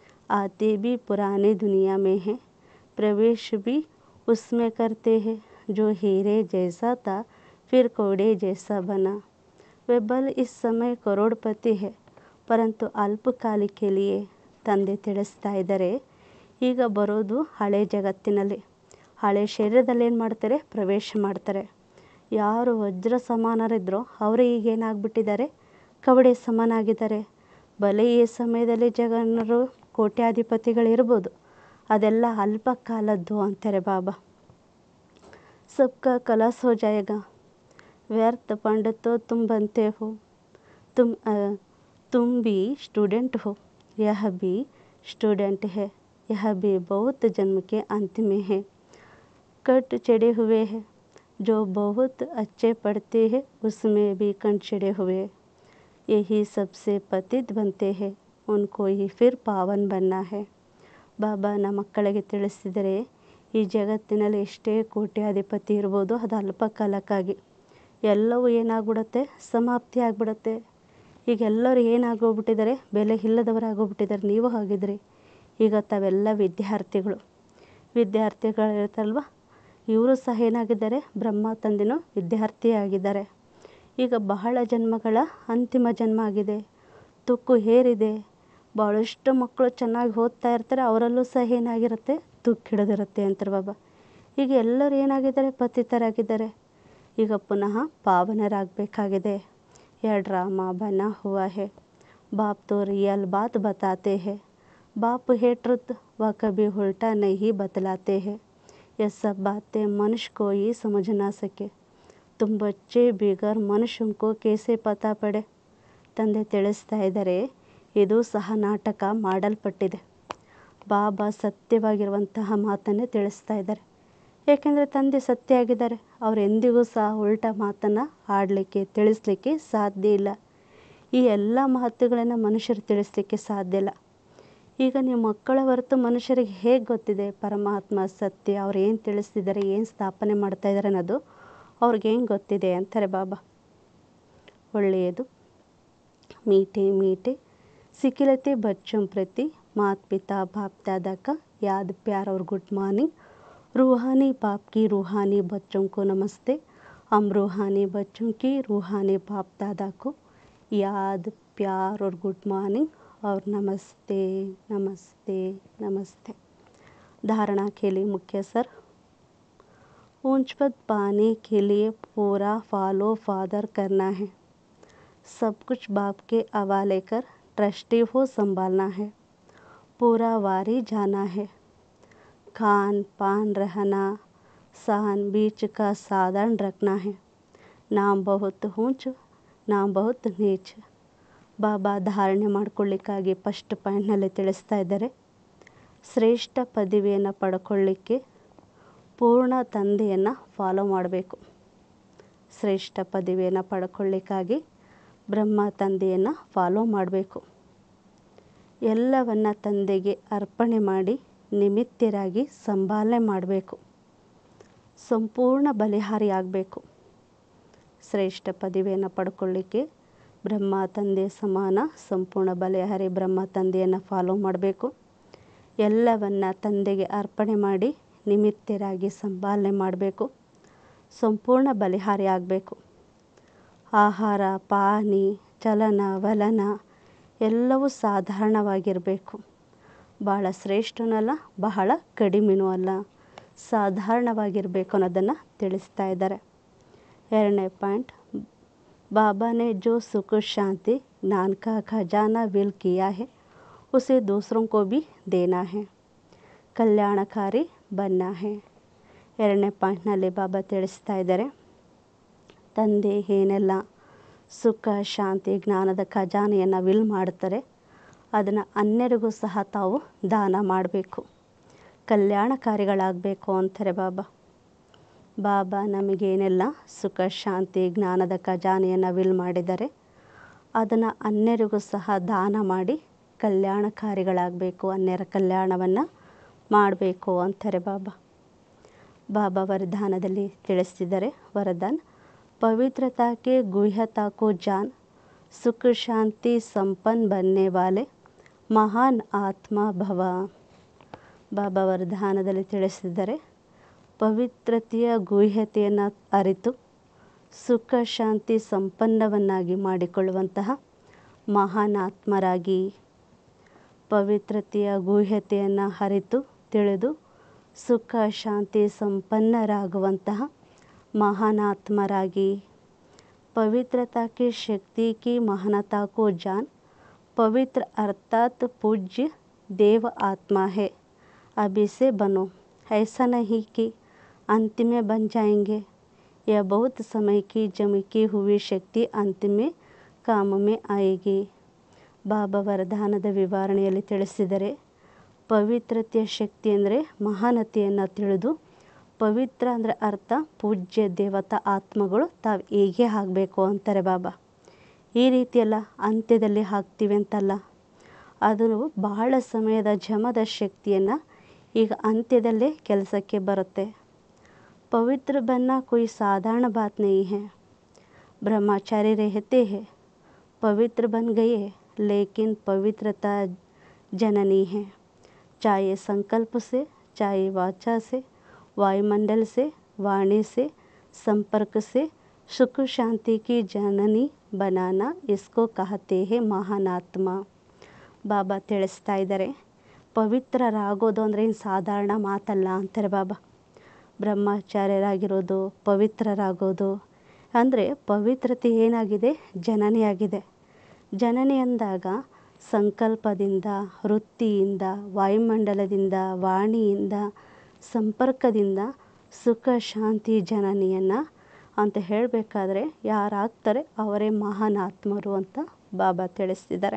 [SPEAKER 1] ಆತೆ ಬಿ ಪುರಾನೆ ದುನಿಯಾ ಮೇ ಹೇ प्रवेश भी उसमें करते हैं जो हीरे जैसा था फिर कोड़े जैसा बना वे बल इस समय करोड़पति है ಪರಂತು ಅಲ್ಪಕಾಲಕ್ಕೆ लिए ತಂದೆ ತಿಳಿಸ್ತಾ ಇದ್ದಾರೆ ಈಗ ಬರೋದು ಹಳೆ ಜಗತ್ತಿನಲ್ಲಿ ಹಳೆ ಶರೀರದಲ್ಲಿ ಏನು ಮಾಡ್ತಾರೆ ಪ್ರವೇಶ ಮಾಡ್ತಾರೆ ಯಾರು ವಜ್ರ ಸಮಾನರಿದ್ರೋ ಅವರೇ ಈಗ ಏನಾಗ್ಬಿಟ್ಟಿದ್ದಾರೆ ಕವಡೆ ಸಮಾನಾಗಿದ್ದಾರೆ ಬಲೆ ಈ ಸಮಯದಲ್ಲಿ ಜಗನ್ನರು ಕೋಟ್ಯಾಧಿಪತಿಗಳಿರ್ಬೋದು ಅದೆಲ್ಲ ಅಲ್ಪ ಕಾಲದ್ದು ಅಂತಾರೆ ಬಾಬಾ सबका कलश हो जाएगा व्यर्थ पंड तो तुम बनते हो तुम आ, तुम भी स्टूडेंट हो यह भी स्टूडेंट है यह भी बहुत जन्म के अंत में है कट चढ़े हुए हैं जो बहुत अच्छे पढ़ते हैं उसमें भी कंठ चढ़े हुए यही सबसे पतित बनते हैं उनको ही फिर पावन बनना है ಬಾಬಾ ನಮ್ಮ ಮಕ್ಕಳಿಗೆ ತಿಳಿಸಿದರೆ ಈ ಜಗತ್ತಿನಲ್ಲಿ ಎಷ್ಟೇ ಕೋಟ್ಯಾಧಿಪತಿ ಇರ್ಬೋದು ಅದು ಅಲ್ಪ ಕಾಲಕ್ಕಾಗಿ ಎಲ್ಲವೂ ಏನಾಗ್ಬಿಡುತ್ತೆ ಸಮಾಪ್ತಿ ಆಗಿಬಿಡುತ್ತೆ ಈಗ ಎಲ್ಲರೂ ಏನಾಗೋಗ್ಬಿಟ್ಟಿದ್ದಾರೆ ಬೆಲೆ ಇಲ್ಲದವರಾಗೋಗ್ಬಿಟ್ಟಿದ್ದಾರೆ ನೀವು ಆಗಿದ್ರಿ ಈಗ ತಾವೆಲ್ಲ ವಿದ್ಯಾರ್ಥಿಗಳು ವಿದ್ಯಾರ್ಥಿಗಳು ಇರುತ್ತಲ್ವ ಇವರು ಸಹ ಏನಾಗಿದ್ದಾರೆ ಬ್ರಹ್ಮ ತಂದೆನೂ ವಿದ್ಯಾರ್ಥಿಯಾಗಿದ್ದಾರೆ ಈಗ ಬಹಳ ಜನ್ಮಗಳ ಅಂತಿಮ ಜನ್ಮ ಆಗಿದೆ ತುಕ್ಕು ಹೇರಿದೆ ಭಾಳಷ್ಟು ಮಕ್ಕಳು ಚೆನ್ನಾಗಿ ಓದ್ತಾ ಇರ್ತಾರೆ ಅವರಲ್ಲೂ ಸಹ ಏನಾಗಿರುತ್ತೆ ತುಕ್ಕು ಹಿಡಿದಿರುತ್ತೆ ಅಂತಾರೆ ಬಾಬಾ ಈಗ ಎಲ್ಲರೂ ಏನಾಗಿದ್ದಾರೆ ಪತಿತರಾಗಿದ್ದಾರೆ ಈಗ ಪುನಃ ಪಾವನರಾಗಬೇಕಾಗಿದೆ यह ड्रामा बना हुआ है बाप तो रियल बात बताते हैं बाप है ट्रुथ वह कभी उल्टा नहीं बतलाते हैं यह सब बातें मनुष्य को ही समझ ना सके तुम बच्चे बिगर मनुष्य को कैसे पता पड़े ತಂದೆ ತಿಳಿಸ್ತಾ ಇದ್ದಾರೆ ಇದು ಸಹ ನಾಟಕ ಮಾಡಲ್ಪಟ್ಟಿದೆ ಬಾಬಾ ಸತ್ಯವಾಗಿರುವಂತಹ ಮಾತನ್ನೇ ತಿಳಿಸ್ತಾ ಇದ್ದಾರೆ ಏಕೆಂದರೆ ತಂದೆ ಸತ್ಯ ಆಗಿದ್ದಾರೆ ಅವ್ರು ಎಂದಿಗೂ ಸಹ ಉಲ್ಟಾ ಮಾತನ್ನು ಆಡಲಿಕ್ಕೆ ತಿಳಿಸ್ಲಿಕ್ಕೆ ಸಾಧ್ಯ ಇಲ್ಲ ಈ ಎಲ್ಲ ಮಾತುಗಳನ್ನು ಮನುಷ್ಯರು ತಿಳಿಸ್ಲಿಕ್ಕೆ ಸಾಧ್ಯ ಇಲ್ಲ ಈಗ ನೀವು ಮಕ್ಕಳ ಹೊರತು ಮನುಷ್ಯರಿಗೆ ಹೇಗೆ ಗೊತ್ತಿದೆ ಪರಮಾತ್ಮ ಸತ್ಯ ಅವ್ರು ಏನು ತಿಳಿಸ್ತಿದ್ದಾರೆ ಏನು ಸ್ಥಾಪನೆ ಮಾಡ್ತಾ ಇದ್ದಾರೆ ಅನ್ನೋದು ಅವ್ರಿಗೆ ಹೆಂಗೆ ಗೊತ್ತಿದೆ ಅಂತಾರೆ ಬಾಬಾ ಒಳ್ಳೆಯದು मीठे मीठे सिखिलते बच्चों प्रति माता पिता बाप दादा का याद प्यार और गुड मॉर्निंग रूहानी बाप की रूहानी बच्चों को नमस्ते हम रूहानी बच्चों की रूहानी बाप दादा को याद प्यार और गुड मॉर्निंग और नमस्ते नमस्ते नमस्ते धारणा के लिए मुख्य सर ऊंच पद पाने के लिए पूरा फॉलो फादर करना है सब कुछ बाप के हवाले कर ट्रस्टी हो संभालना है पूरा वारी जाना है खान पान रहना सहन बीच का साधन रखना है नाम बहुत ऊंच ನಾಮ್ ಬಹುತ್ ನೀಚ್ ಬಾಬಾ ಧಾರಣೆ ಮಾಡ್ಕೊಳ್ಳಿಕ್ಕಾಗಿ ಫಸ್ಟ್ ಪಾಯಿಂಟ್ನಲ್ಲಿ ತಿಳಿಸ್ತಾ ಇದ್ದಾರೆ ಶ್ರೇಷ್ಠ ಪದವಿಯನ್ನು ಪಡ್ಕೊಳ್ಳಿಕ್ಕೆ ಪೂರ್ಣ ತಂದೆಯನ್ನು ಫಾಲೋ ಮಾಡಬೇಕು ಶ್ರೇಷ್ಠ ಪದವಿಯನ್ನು ಪಡ್ಕೊಳ್ಳಿಕ್ಕಾಗಿ ಬ್ರಹ್ಮ ತಂದೆಯನ್ನು ಫಾಲೋ ಮಾಡಬೇಕು ಎಲ್ಲವನ್ನ ತಂದೆಗೆ ಅರ್ಪಣೆ ಮಾಡಿ ನಿಮಿತ್ತರಾಗಿ ಸಂಭಾಲನೆ ಮಾಡಬೇಕು ಸಂಪೂರ್ಣ ಬಲಿಹಾರಿ ಆಗಬೇಕು ಶ್ರೇಷ್ಠ ಪದವಿಯನ್ನು ಪಡ್ಕೊಳ್ಳಿಕ್ಕೆ ಬ್ರಹ್ಮ ತಂದೆ ಸಮಾನ ಸಂಪೂರ್ಣ ಬಲಿಹಾರಿ ಬ್ರಹ್ಮ ತಂದೆಯನ್ನು ಫಾಲೋ ಮಾಡಬೇಕು ಎಲ್ಲವನ್ನ ತಂದೆಗೆ ಅರ್ಪಣೆ ಮಾಡಿ ನಿಮಿತ್ತರಾಗಿ ಸಂಭಾಲನೆ ಮಾಡಬೇಕು ಸಂಪೂರ್ಣ ಬಲಿಹಾರಿ ಆಗಬೇಕು ಆಹಾರ ಪಾನಿ ಚಲನ ವಲನ ಎಲ್ಲವೂ ಸಾಧಾರಣವಾಗಿರಬೇಕು ಭಾಳ ಶ್ರೇಷ್ಠನೂ ಅಲ್ಲ ಬಹಳ ಕಡಿಮೆನೂ ಅಲ್ಲ ಸಾಧಾರಣವಾಗಿರಬೇಕು ಅನ್ನೋದನ್ನು ತಿಳಿಸ್ತಾ ಇದ್ದಾರೆ ಎರಡನೇ ಪಾಯಿಂಟ್ बाबा ने जो सुख शांति ज्ञान का खजाना विल किया है उसे दूसरों को भी देना है ಕಲ್ಯಾಣಕಾರಿ ಬನ್ನ ಹೇ ಎರಡನೇ ಪಾಯಿಂಟ್ನಲ್ಲಿ ಬಾಬಾ ತಿಳಿಸ್ತಾ ಇದ್ದಾರೆ ತಂದೆ ಏನೆಲ್ಲ ಸುಖ ಶಾಂತಿ ಜ್ಞಾನದ ಖಜಾನೆಯನ್ನು ವಿಲ್ ಮಾಡ್ತಾರೆ ಅದನ್ನು ಅನ್ಯರಿಗೂ ಸಹ ತಾವು ದಾನ ಮಾಡಬೇಕು ಕಲ್ಯಾಣಕಾರಿಗಳಾಗಬೇಕು ಅಂತಾರೆ ಬಾಬಾ ಬಾಬಾ ನಮಗೇನೆಲ್ಲ ಸುಖ ಶಾಂತಿ ಜ್ಞಾನದ ಖಜಾನೆಯನ್ನು ವಿಲ್ ಮಾಡಿದ್ದಾರೆ ಅದನ್ನು ಅನ್ಯರಿಗೂ ಸಹ ದಾನ ಮಾಡಿ ಕಲ್ಯಾಣಕಾರಿಗಳಾಗಬೇಕು ಅನ್ಯರ ಕಲ್ಯಾಣವನ್ನು ಮಾಡಬೇಕು ಅಂತಾರೆ ಬಾಬಾ ಬಾಬಾ ವರದಾನದಲ್ಲಿ ತಿಳಿಸ್ತಿದ್ದಾರೆ ವರದಾನ್ ಪವಿತ್ರತಾ ಕೆ ಗುಹ್ಯತಾ ಕೋ ಜಾನ್ ಸುಖ ಶಾಂತಿ ಸಂಪನ್ನ ಬನ್ನೆ ವಾಲೆ ಮಹಾನ್ ಆತ್ಮ ಭವ ಬಾಬಾ ವರದಾನದಲ್ಲಿ ತಿಳಿಸಿದ್ದಾರೆ ಪವಿತ್ರತೆಯ ಗುಹ್ಯತೆಯನ್ನು ಅರಿತು ಸುಖ ಶಾಂತಿ ಸಂಪನ್ನವನ್ನಾಗಿ ಮಾಡಿಕೊಳ್ಳುವಂತಹ ಮಹಾನ್ ಆತ್ಮರಾಗಿ ಪವಿತ್ರತೆಯ ಗುಹ್ಯತೆಯನ್ನು ಅರಿತು ತಿಳಿದು ಸುಖ ಶಾಂತಿ ಸಂಪನ್ನರಾಗುವಂತಹ ಮಹಾನ್ ಆತ್ಮರಾಗಿ पवित्रता की शक्ति की महानता को जान पवित्र अर्थात पूज्य देव आत्मा है अभी से बनो ऐसा नहीं कि अंत में बन जाएंगे यह बहुत समय की जमी हुई शक्ति अंत में काम में आएगी ಬಾಬಾ ವರದಾನದ ವಿವರಣೆಯಲ್ಲಿ ತಿಳಿಸಿದರೆ ಪವಿತ್ರತೆಯ ಶಕ್ತಿ ಅಂದರೆ ಮಹಾನತೆಯನ್ನು ತಿಳಿದು ಪವಿತ್ರ ಅಂದರೆ ಅರ್ಥ ಪೂಜ್ಯ ದೇವತಾ ಆತ್ಮಗಳು ತಾವು ಹೇಗೆ ಆಗಬೇಕು ಅಂತಾರೆ ಬಾಬಾ ಈ ರೀತಿಯೆಲ್ಲ ಅಂತ್ಯದಲ್ಲಿ ಹಾಕ್ತೀವಿ ಅಂತಲ್ಲ ಅದು ಬಹಳ ಸಮಯದ ಜಮದ ಶಕ್ತಿಯನ್ನು ಈಗ ಅಂತ್ಯದಲ್ಲೇ ಕೆಲಸಕ್ಕೆ ಬರುತ್ತೆ पवित्र बनना कोई साधारण बात नहीं है ब्रह्मचारी रहते हैं पवित्र बन गए लेकिन पवित्रता जननी है चाहे संकल्प से चाहे वाचा से वायुमंडल से वाणी से संपर्क से सुख शांति की जननी बनाना इसको कहते हैं ಮಹಾನಾತ್ಮ ಬಾಬಾ ತಿಳಿಸ್ತಾ ಇದ್ದಾರೆ ಪವಿತ್ರರಾಗೋದು ಅಂದರೆ ಏನು ಸಾಧಾರಣ ಮಾತಲ್ಲ ಅಂತಾರೆ ಬಾಬಾ ಬ್ರಹ್ಮಚಾರ್ಯರಾಗಿರೋದು ಪವಿತ್ರರಾಗೋದು ಅಂದರೆ ಪವಿತ್ರತೆ ಏನಾಗಿದೆ ಜನನಿಯಾಗಿದೆ ಜನನಿ ಅಂದಾಗ ಸಂಕಲ್ಪದಿಂದ ವೃತ್ತಿಯಿಂದ ವಾಯುಮಂಡಲದಿಂದ ವಾಣಿಯಿಂದ ಸಂಪರ್ಕದಿಂದ ಸುಖ ಶಾಂತಿ ಜನನಿಯನ್ನು ಅಂತ ಹೇಳಬೇಕಾದ್ರೆ ಯಾರಾಗ್ತಾರೆ ಅವರೇ ಮಹಾನ್ ಆತ್ಮರು ಅಂತ ಬಾಬಾ ತಿಳಿಸ್ತಿದ್ದಾರೆ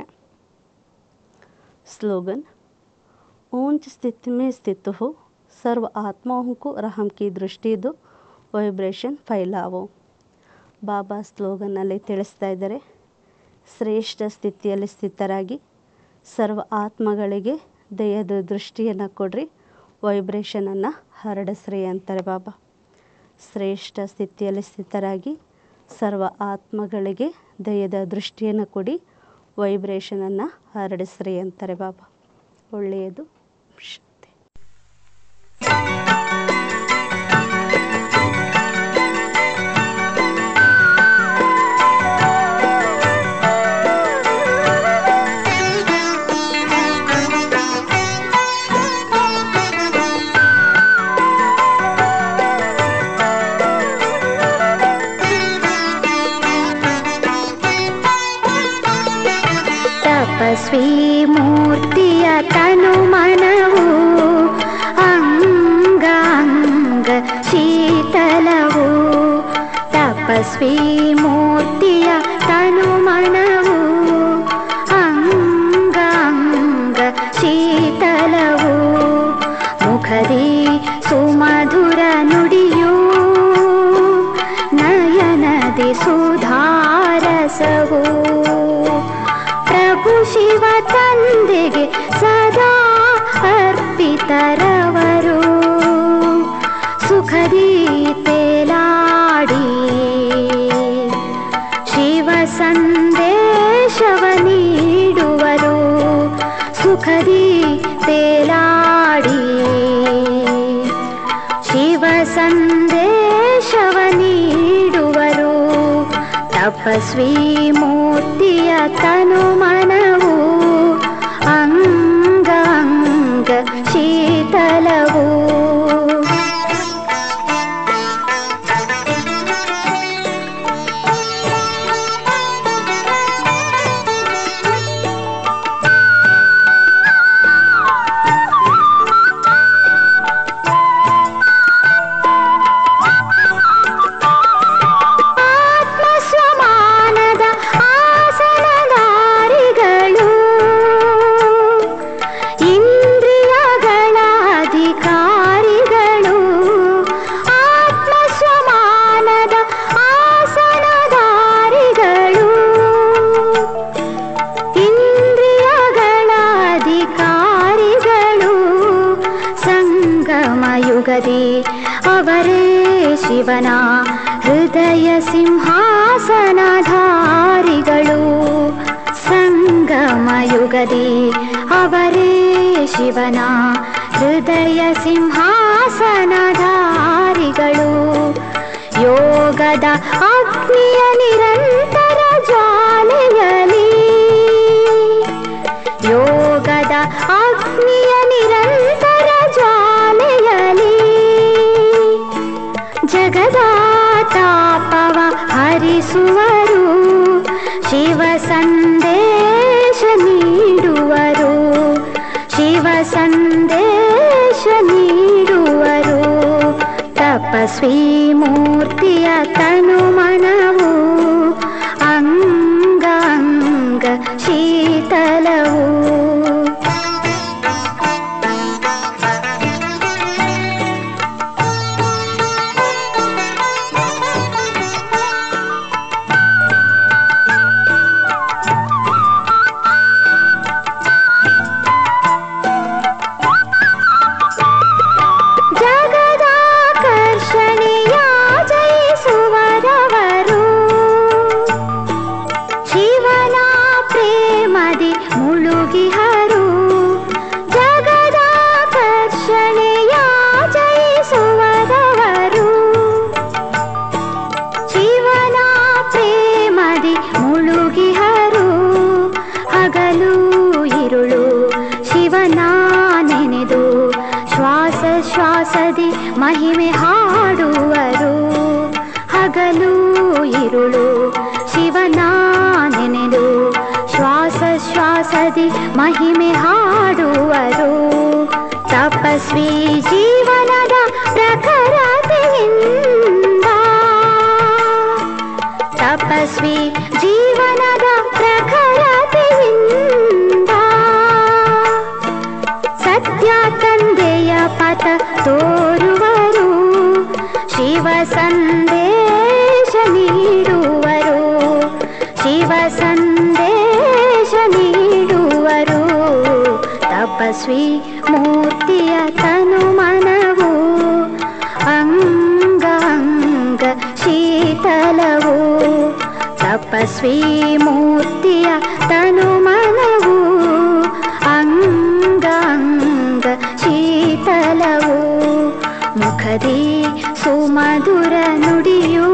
[SPEAKER 1] स्लोगन ऊंच स्थिति में स्थित हो सर्व आत्माओं को रहम की दृष्ಟಿ दो ವೈಬ್ರೇಷನ್ ಫೈಲಾವೋ ಬಾಬಾ ಸ್ಲೋಗನ್ನಲ್ಲಿ ತಿಳಿಸ್ತಾ ಇದ್ದಾರೆ ಶ್ರೇಷ್ಠ ಸ್ಥಿತಿಯಲ್ಲಿ ಸ್ಥಿತರಾಗಿ ಸರ್ವ ಆತ್ಮಗಳಿಗೆ ದಯದ ದೃಷ್ಟಿಯನ್ನು ಕೊಡ್ರಿ ವೈಬ್ರೇಷನನ್ನು ಹರಡಿಸ್ರಿ ಅಂತಾರೆ ಬಾಬಾ ಶ್ರೇಷ್ಠ ಸ್ಥಿತಿಯಲ್ಲಿ ಸ್ಥಿತರಾಗಿ ಸರ್ವ ಆತ್ಮಗಳಿಗೆ ದಯದ ದೃಷ್ಟಿಯನ್ನು ಕೊಡಿ ವೈಬ್ರೇಷನನ್ನು ಹರಡಿಸ್ರಿ ಅಂತಾರೆ ಬಾಬಾ ಒಳ್ಳೆಯದು ಶಾಂತಿ
[SPEAKER 2] ತಪಸ್ವಿ ಮೂರ್ತಿಯ ತನುಮನವು ಅಂಗ ಅಂಗ ಶೀತಲವು ಮುಖದಿ ಸುಮಧುರ ನುಡಿಯು ನಯನದಿ ಸುಧಾರಸವು ಪ್ರಭು ಶಿವ ತಂದೆಗೆ ಸದಾ ಅರ್ಪಿತರವರು ಸುಖದಿ ತೇಲಾಡಿ ಶಿವ ಸಂದೇಶವ ನೀಡುವರು ಸುಖದಿ ತೇಲಾಡಿ ಶಿವ ಸಂದೇಶವ ನೀಡುವರು ತಪಸ್ವಿ ಮೂರ್ತಿಯ ತನುಮನವು ಅಂಗ ಅಂಗ ಶೀತಲವು ಆತ್ಮ ಸಮಾನದ ಆಸನದಾರಿಗಳು ಇಂದ್ರಿಯಗಳ ಅಧಿಕಾರಿಗಳು ಆತ್ಮ ಸಮಾನದ ಆಸನದಾರಿಗಳು ಇಂದ್ರಿಯಗಳ ಅಧಿಕಾರಿಗಳು ಸಂಗಮ ಯುಗದಿ ಅವರೇ ಶಿವನ ಹೃದಯ ಸಿಂಹಾಸನಧಾರಿಗಳು ಸಂಗಮ ಯುಗದಿ ಅವರೇ ಶಿವನ ಹೃದಯ ಸಿಂಹಾಸನಧಾರಿಗಳು ಯೋಗದ ಅಗ್ನಿಯ ನಿರಂತರ ಜ್ವಾಲೆಯಲಿ ಯೋಗದ ಅಗ್ನಿಯ ನಿರಂತರ ಜ್ವಾಲೆಯಲಿ ಜಗದ ತಾಪವ ಹರಿಸುವರು ಶಿವ ಸಂದೇಶ ನೀಡುವರು ಶಿವ ಸಂದೇಶ ನೀಡುವರು ತಪಸ್ವಿ ಮೂರ್ತಿಯ ತನುಮನವು ಅಂಗ ಅಂಗ ಶೀತಲವು ಜಗದಾಕರ್ಷಣೆಯ ಜಯಿಸುವರವರು ಶಿವನ ಪ್ರೇಮದಿ ಮುಳುಗಿಹರು ಜಗದಾಕರ್ಷಣೆಯ ಜಯಿಸುವರವರು ಶಿವನ ಪ್ರೇಮದಿ ಮುಳುಗಿಹರು ಹಗಲು ಇರುಳು ಶಿವನ ನೆನೆದು ಶ್ವಾಸ ಶ್ವಾಸದಿ ಮಹಿಮೆ ಹಾಡುವರು ಹಗಲು ಇರುಳು ಶಿವನ ನೆನೆದು ಶ್ವಾಸ ಶ್ವಾಸದಿ ಮಹಿಮೆ ಹಾಡುವರು ತಪಸ್ವಿ ಜೀವನದ ಪ್ರಖರತೆಯಿಂದ ತಪಸ್ವಿ ಜೀವನದ ಪ್ರಖರತೆಯಿಂದ ಸತ್ಯ ತಂದೆಯ ಪಥ ತೋರುವರು ಶಿವ ಸಂದೇಶ ನೀಡುವರು ಶಿವ ಸಂದೇಶ ನೀಡುವರು ತಪಸ್ವಿ ಮೂರ್ತಿಯ ತನುಮನವು ಅಂಗ ಅಂಗ ಶೀತಲವು ತಪಸ್ವಿ ಮೂರ್ತಿಯ ತನುಮನವು ಅಂಗ ಅಂಗ ಶೀತಲವು ಮುಖದಿ ಸುಮಧುರ ನುಡಿಯು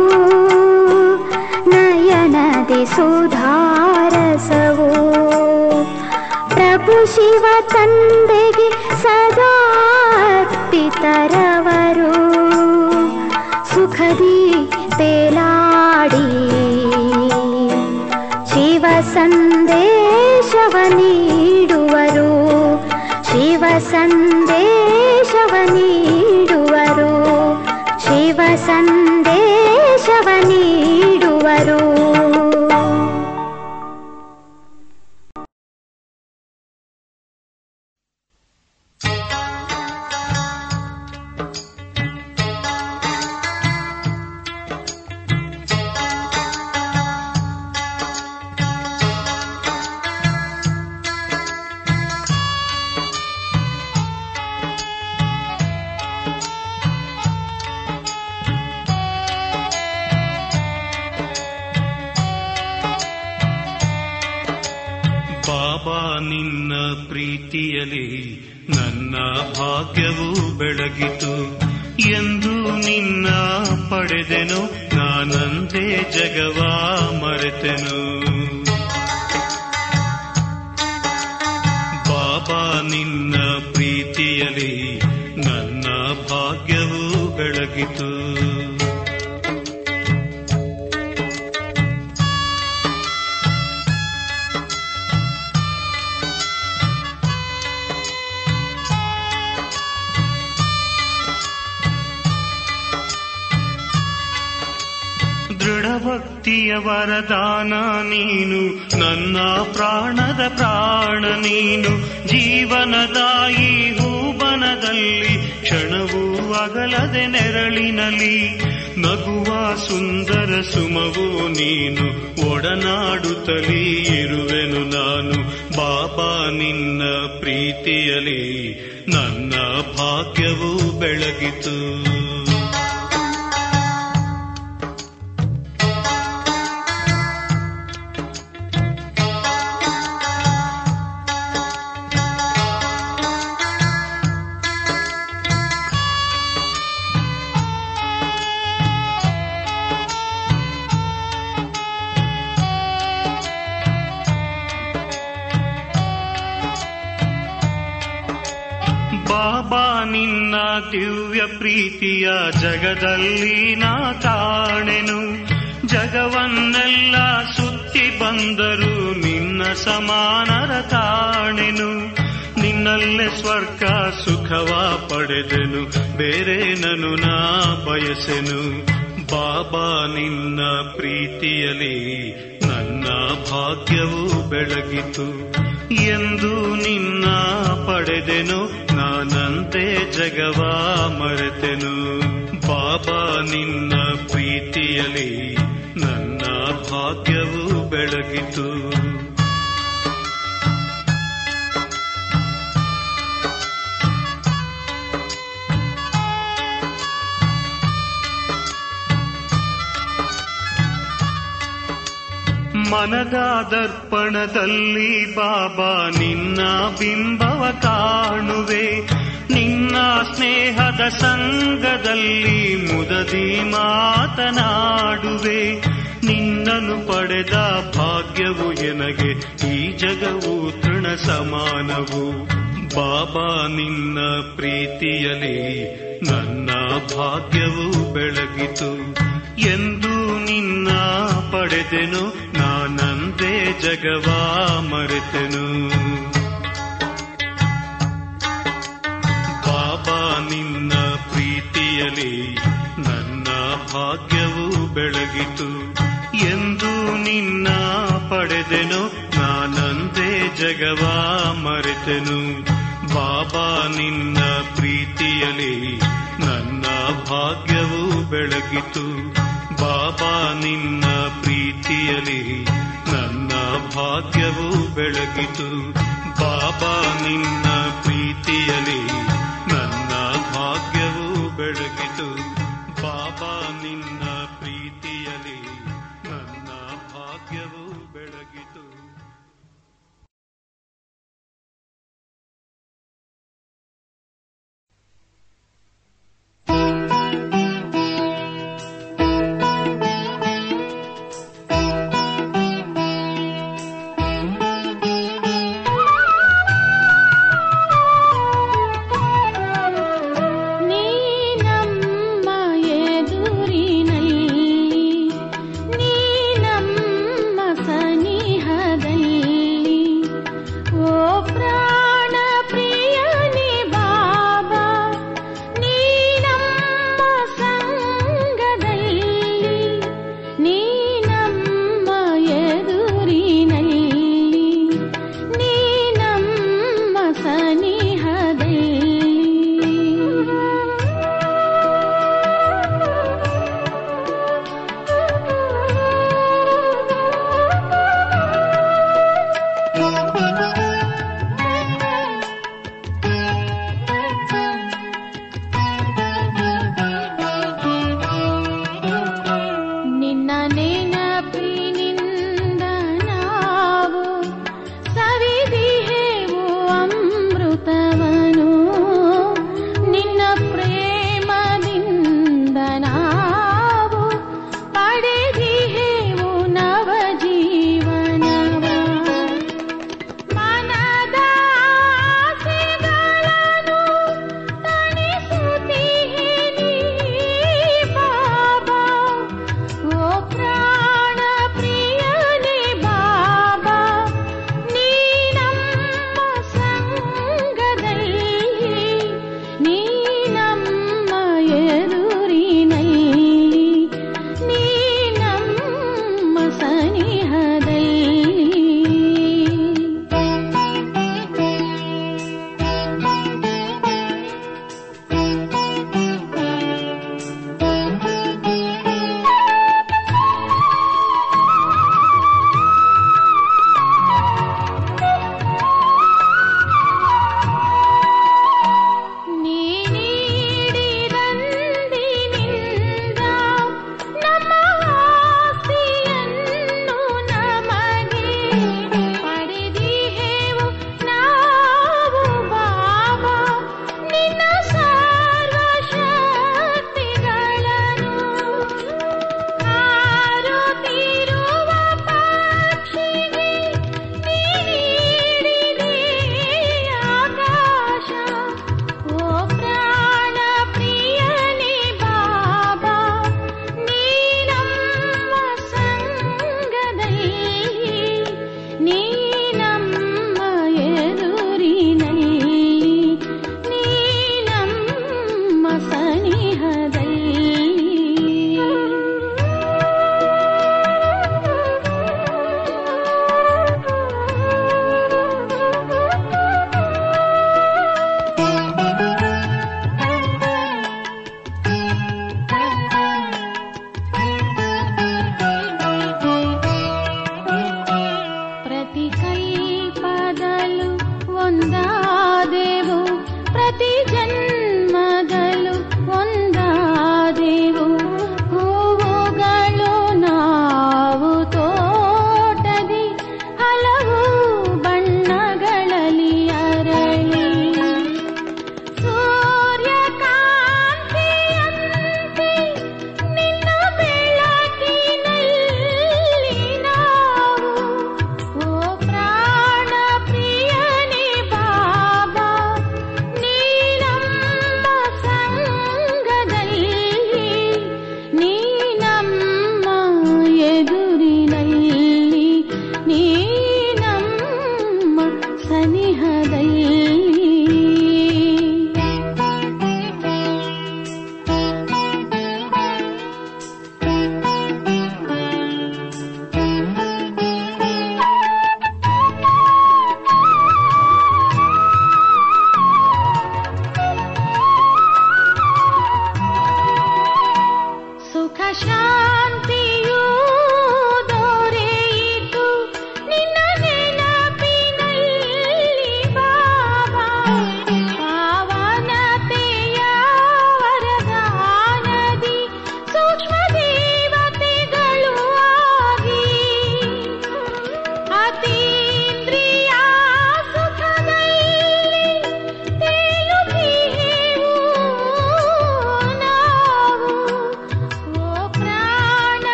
[SPEAKER 2] ನಯನದಿ ಸುಧಾರಸವು ಪ್ರಭು ಶಿವ ತಂದೆಗೆ ಸದಾ ಅರ್ಪಿತರವರು ಸುಖದಿ ತೇಲಾಡಿ ಶಿವ ಸಂದೇಶವ ನೀಡುವರು ಶಿವ ಸಂದೇಶವ ನೀಡುವರು ಶಿವ ಸಂದೇಶವ ನೀಡುವರು ನೀಡುವರು
[SPEAKER 3] ಬಾಬಾ ನಿನ್ನ ಪ್ರೀತಿಯಲಿ ನನ್ನ ಭಾಗ್ಯವು ಬೆಳಗಿತು ಎಂದು ನಿನ್ನ ಪಡೆದೆನು ನಾನಂದೇ ಜಗವ ಮರೆತೆನು ಬಾಬಾ ನಿನ್ನ ಪ್ರೀತಿಯಲಿ ನನ್ನ ಭಾಗ್ಯವು ಬೆಳಗಿತು ದೃಢಭಕ್ತಿಯ ವರದಾನ ನೀನು ನನ್ನ ಪ್ರಾಣದ ಪ್ರಾಣ ನೀನು ಜೀವನದಾಯಿ ಹೂಬನದಲ್ಲಿ ಕ್ಷಣವೂ ಅಗಲದೆ ನೆರಳಿನಲಿ ನಗುವ ಸುಂದರ ಸುಮವು ನೀನು ಒಡನಾಡುತ್ತಲೀ ಇರುವೆನು ನಾನು ಬಾಬಾ ನಿನ್ನ ಪ್ರೀತಿಯಲಿ ನನ್ನ ಭಾಗ್ಯವು ಬೆಳಗಿತು ಬಾಬಾ ನಿನ್ನ ದಿವ್ಯ ಪ್ರೀತಿಯ ಜಗದಲ್ಲಿ ನಾ ಕಾಣೆನು ಜಗವನ್ನೆಲ್ಲ ಸುತ್ತಿ ಬಂದರು ನಿನ್ನ ಸಮಾನರ ಕಾಣೆನು ನಿನ್ನಲ್ಲೇ ಸ್ವರ್ಗ ಸುಖವ ಪಡೆದೆನು ಬೇರೆ ನನು ನಾ ಬಯಸೆನು ಬಾಬಾ ನಿನ್ನ ಪ್ರೀತಿಯಲಿ ನನ್ನ ಭಾಗ್ಯವು ಬೆಳಗಿತು ಎಂದು ನಿನ್ನ ಪಡೆದೆನು ನಾನಂತೆ ಜಗವ ಮರೆತೆನು ಬಾಬಾ ನಿನ್ನ ಪ್ರೀತಿಯಲಿ ನನ್ನ ಭಾಗ್ಯವು ಬೆಳಗಿತು ಮನದ ದರ್ಪಣದಲ್ಲಿ ಬಾಬಾ ನಿನ್ನ ಬಿಂಬವ ಕಾಣುವೆ ನಿನ್ನ ಸ್ನೇಹದ ಸಂಗದಲ್ಲಿ ಮುದದಿ ಮಾತನಾಡುವೆ ನಿನ್ನನ್ನು ಪಡೆದ ಭಾಗ್ಯವು ಎನಗೆ ಈ ಜಗವು ತೃಣ ಸಮಾನವು ಬಾಬಾ ನಿನ್ನ ಪ್ರೀತಿಯಲಿ ನನ್ನ ಭಾಗ್ಯವು ಬೆಳಗಿತು ಎಂದು ನಿನ್ನ ಪಡೆದೆನು ನಾನಂದೇ ಜಗವ ಮರೆತೆನು ಬಾಬಾ ನಿನ್ನ ಪ್ರೀತಿಯಲಿ ನನ್ನ ಭಾಗ್ಯವು ಬೆಳಗಿತು ಎಂದು ನಿನ್ನ ಪಡೆದೆನು ನಾನಂದೇ ಜಗವ ಮರೆತೆನು ಬಾಬಾ ನಿನ್ನ ಪ್ರೀತಿಯಲಿ ನನ್ನ ಭಾಗ್ಯವು ಬೆಳಗಿತು ಬಾಬಾ ನಿನ್ನ ಪ್ರೀತಿಯಲಿ ನನ್ನ ಭಾಗ್ಯವು ಬೆಳಗಿತು ಬಾಬಾ ನಿನ್ನ ಪ್ರೀ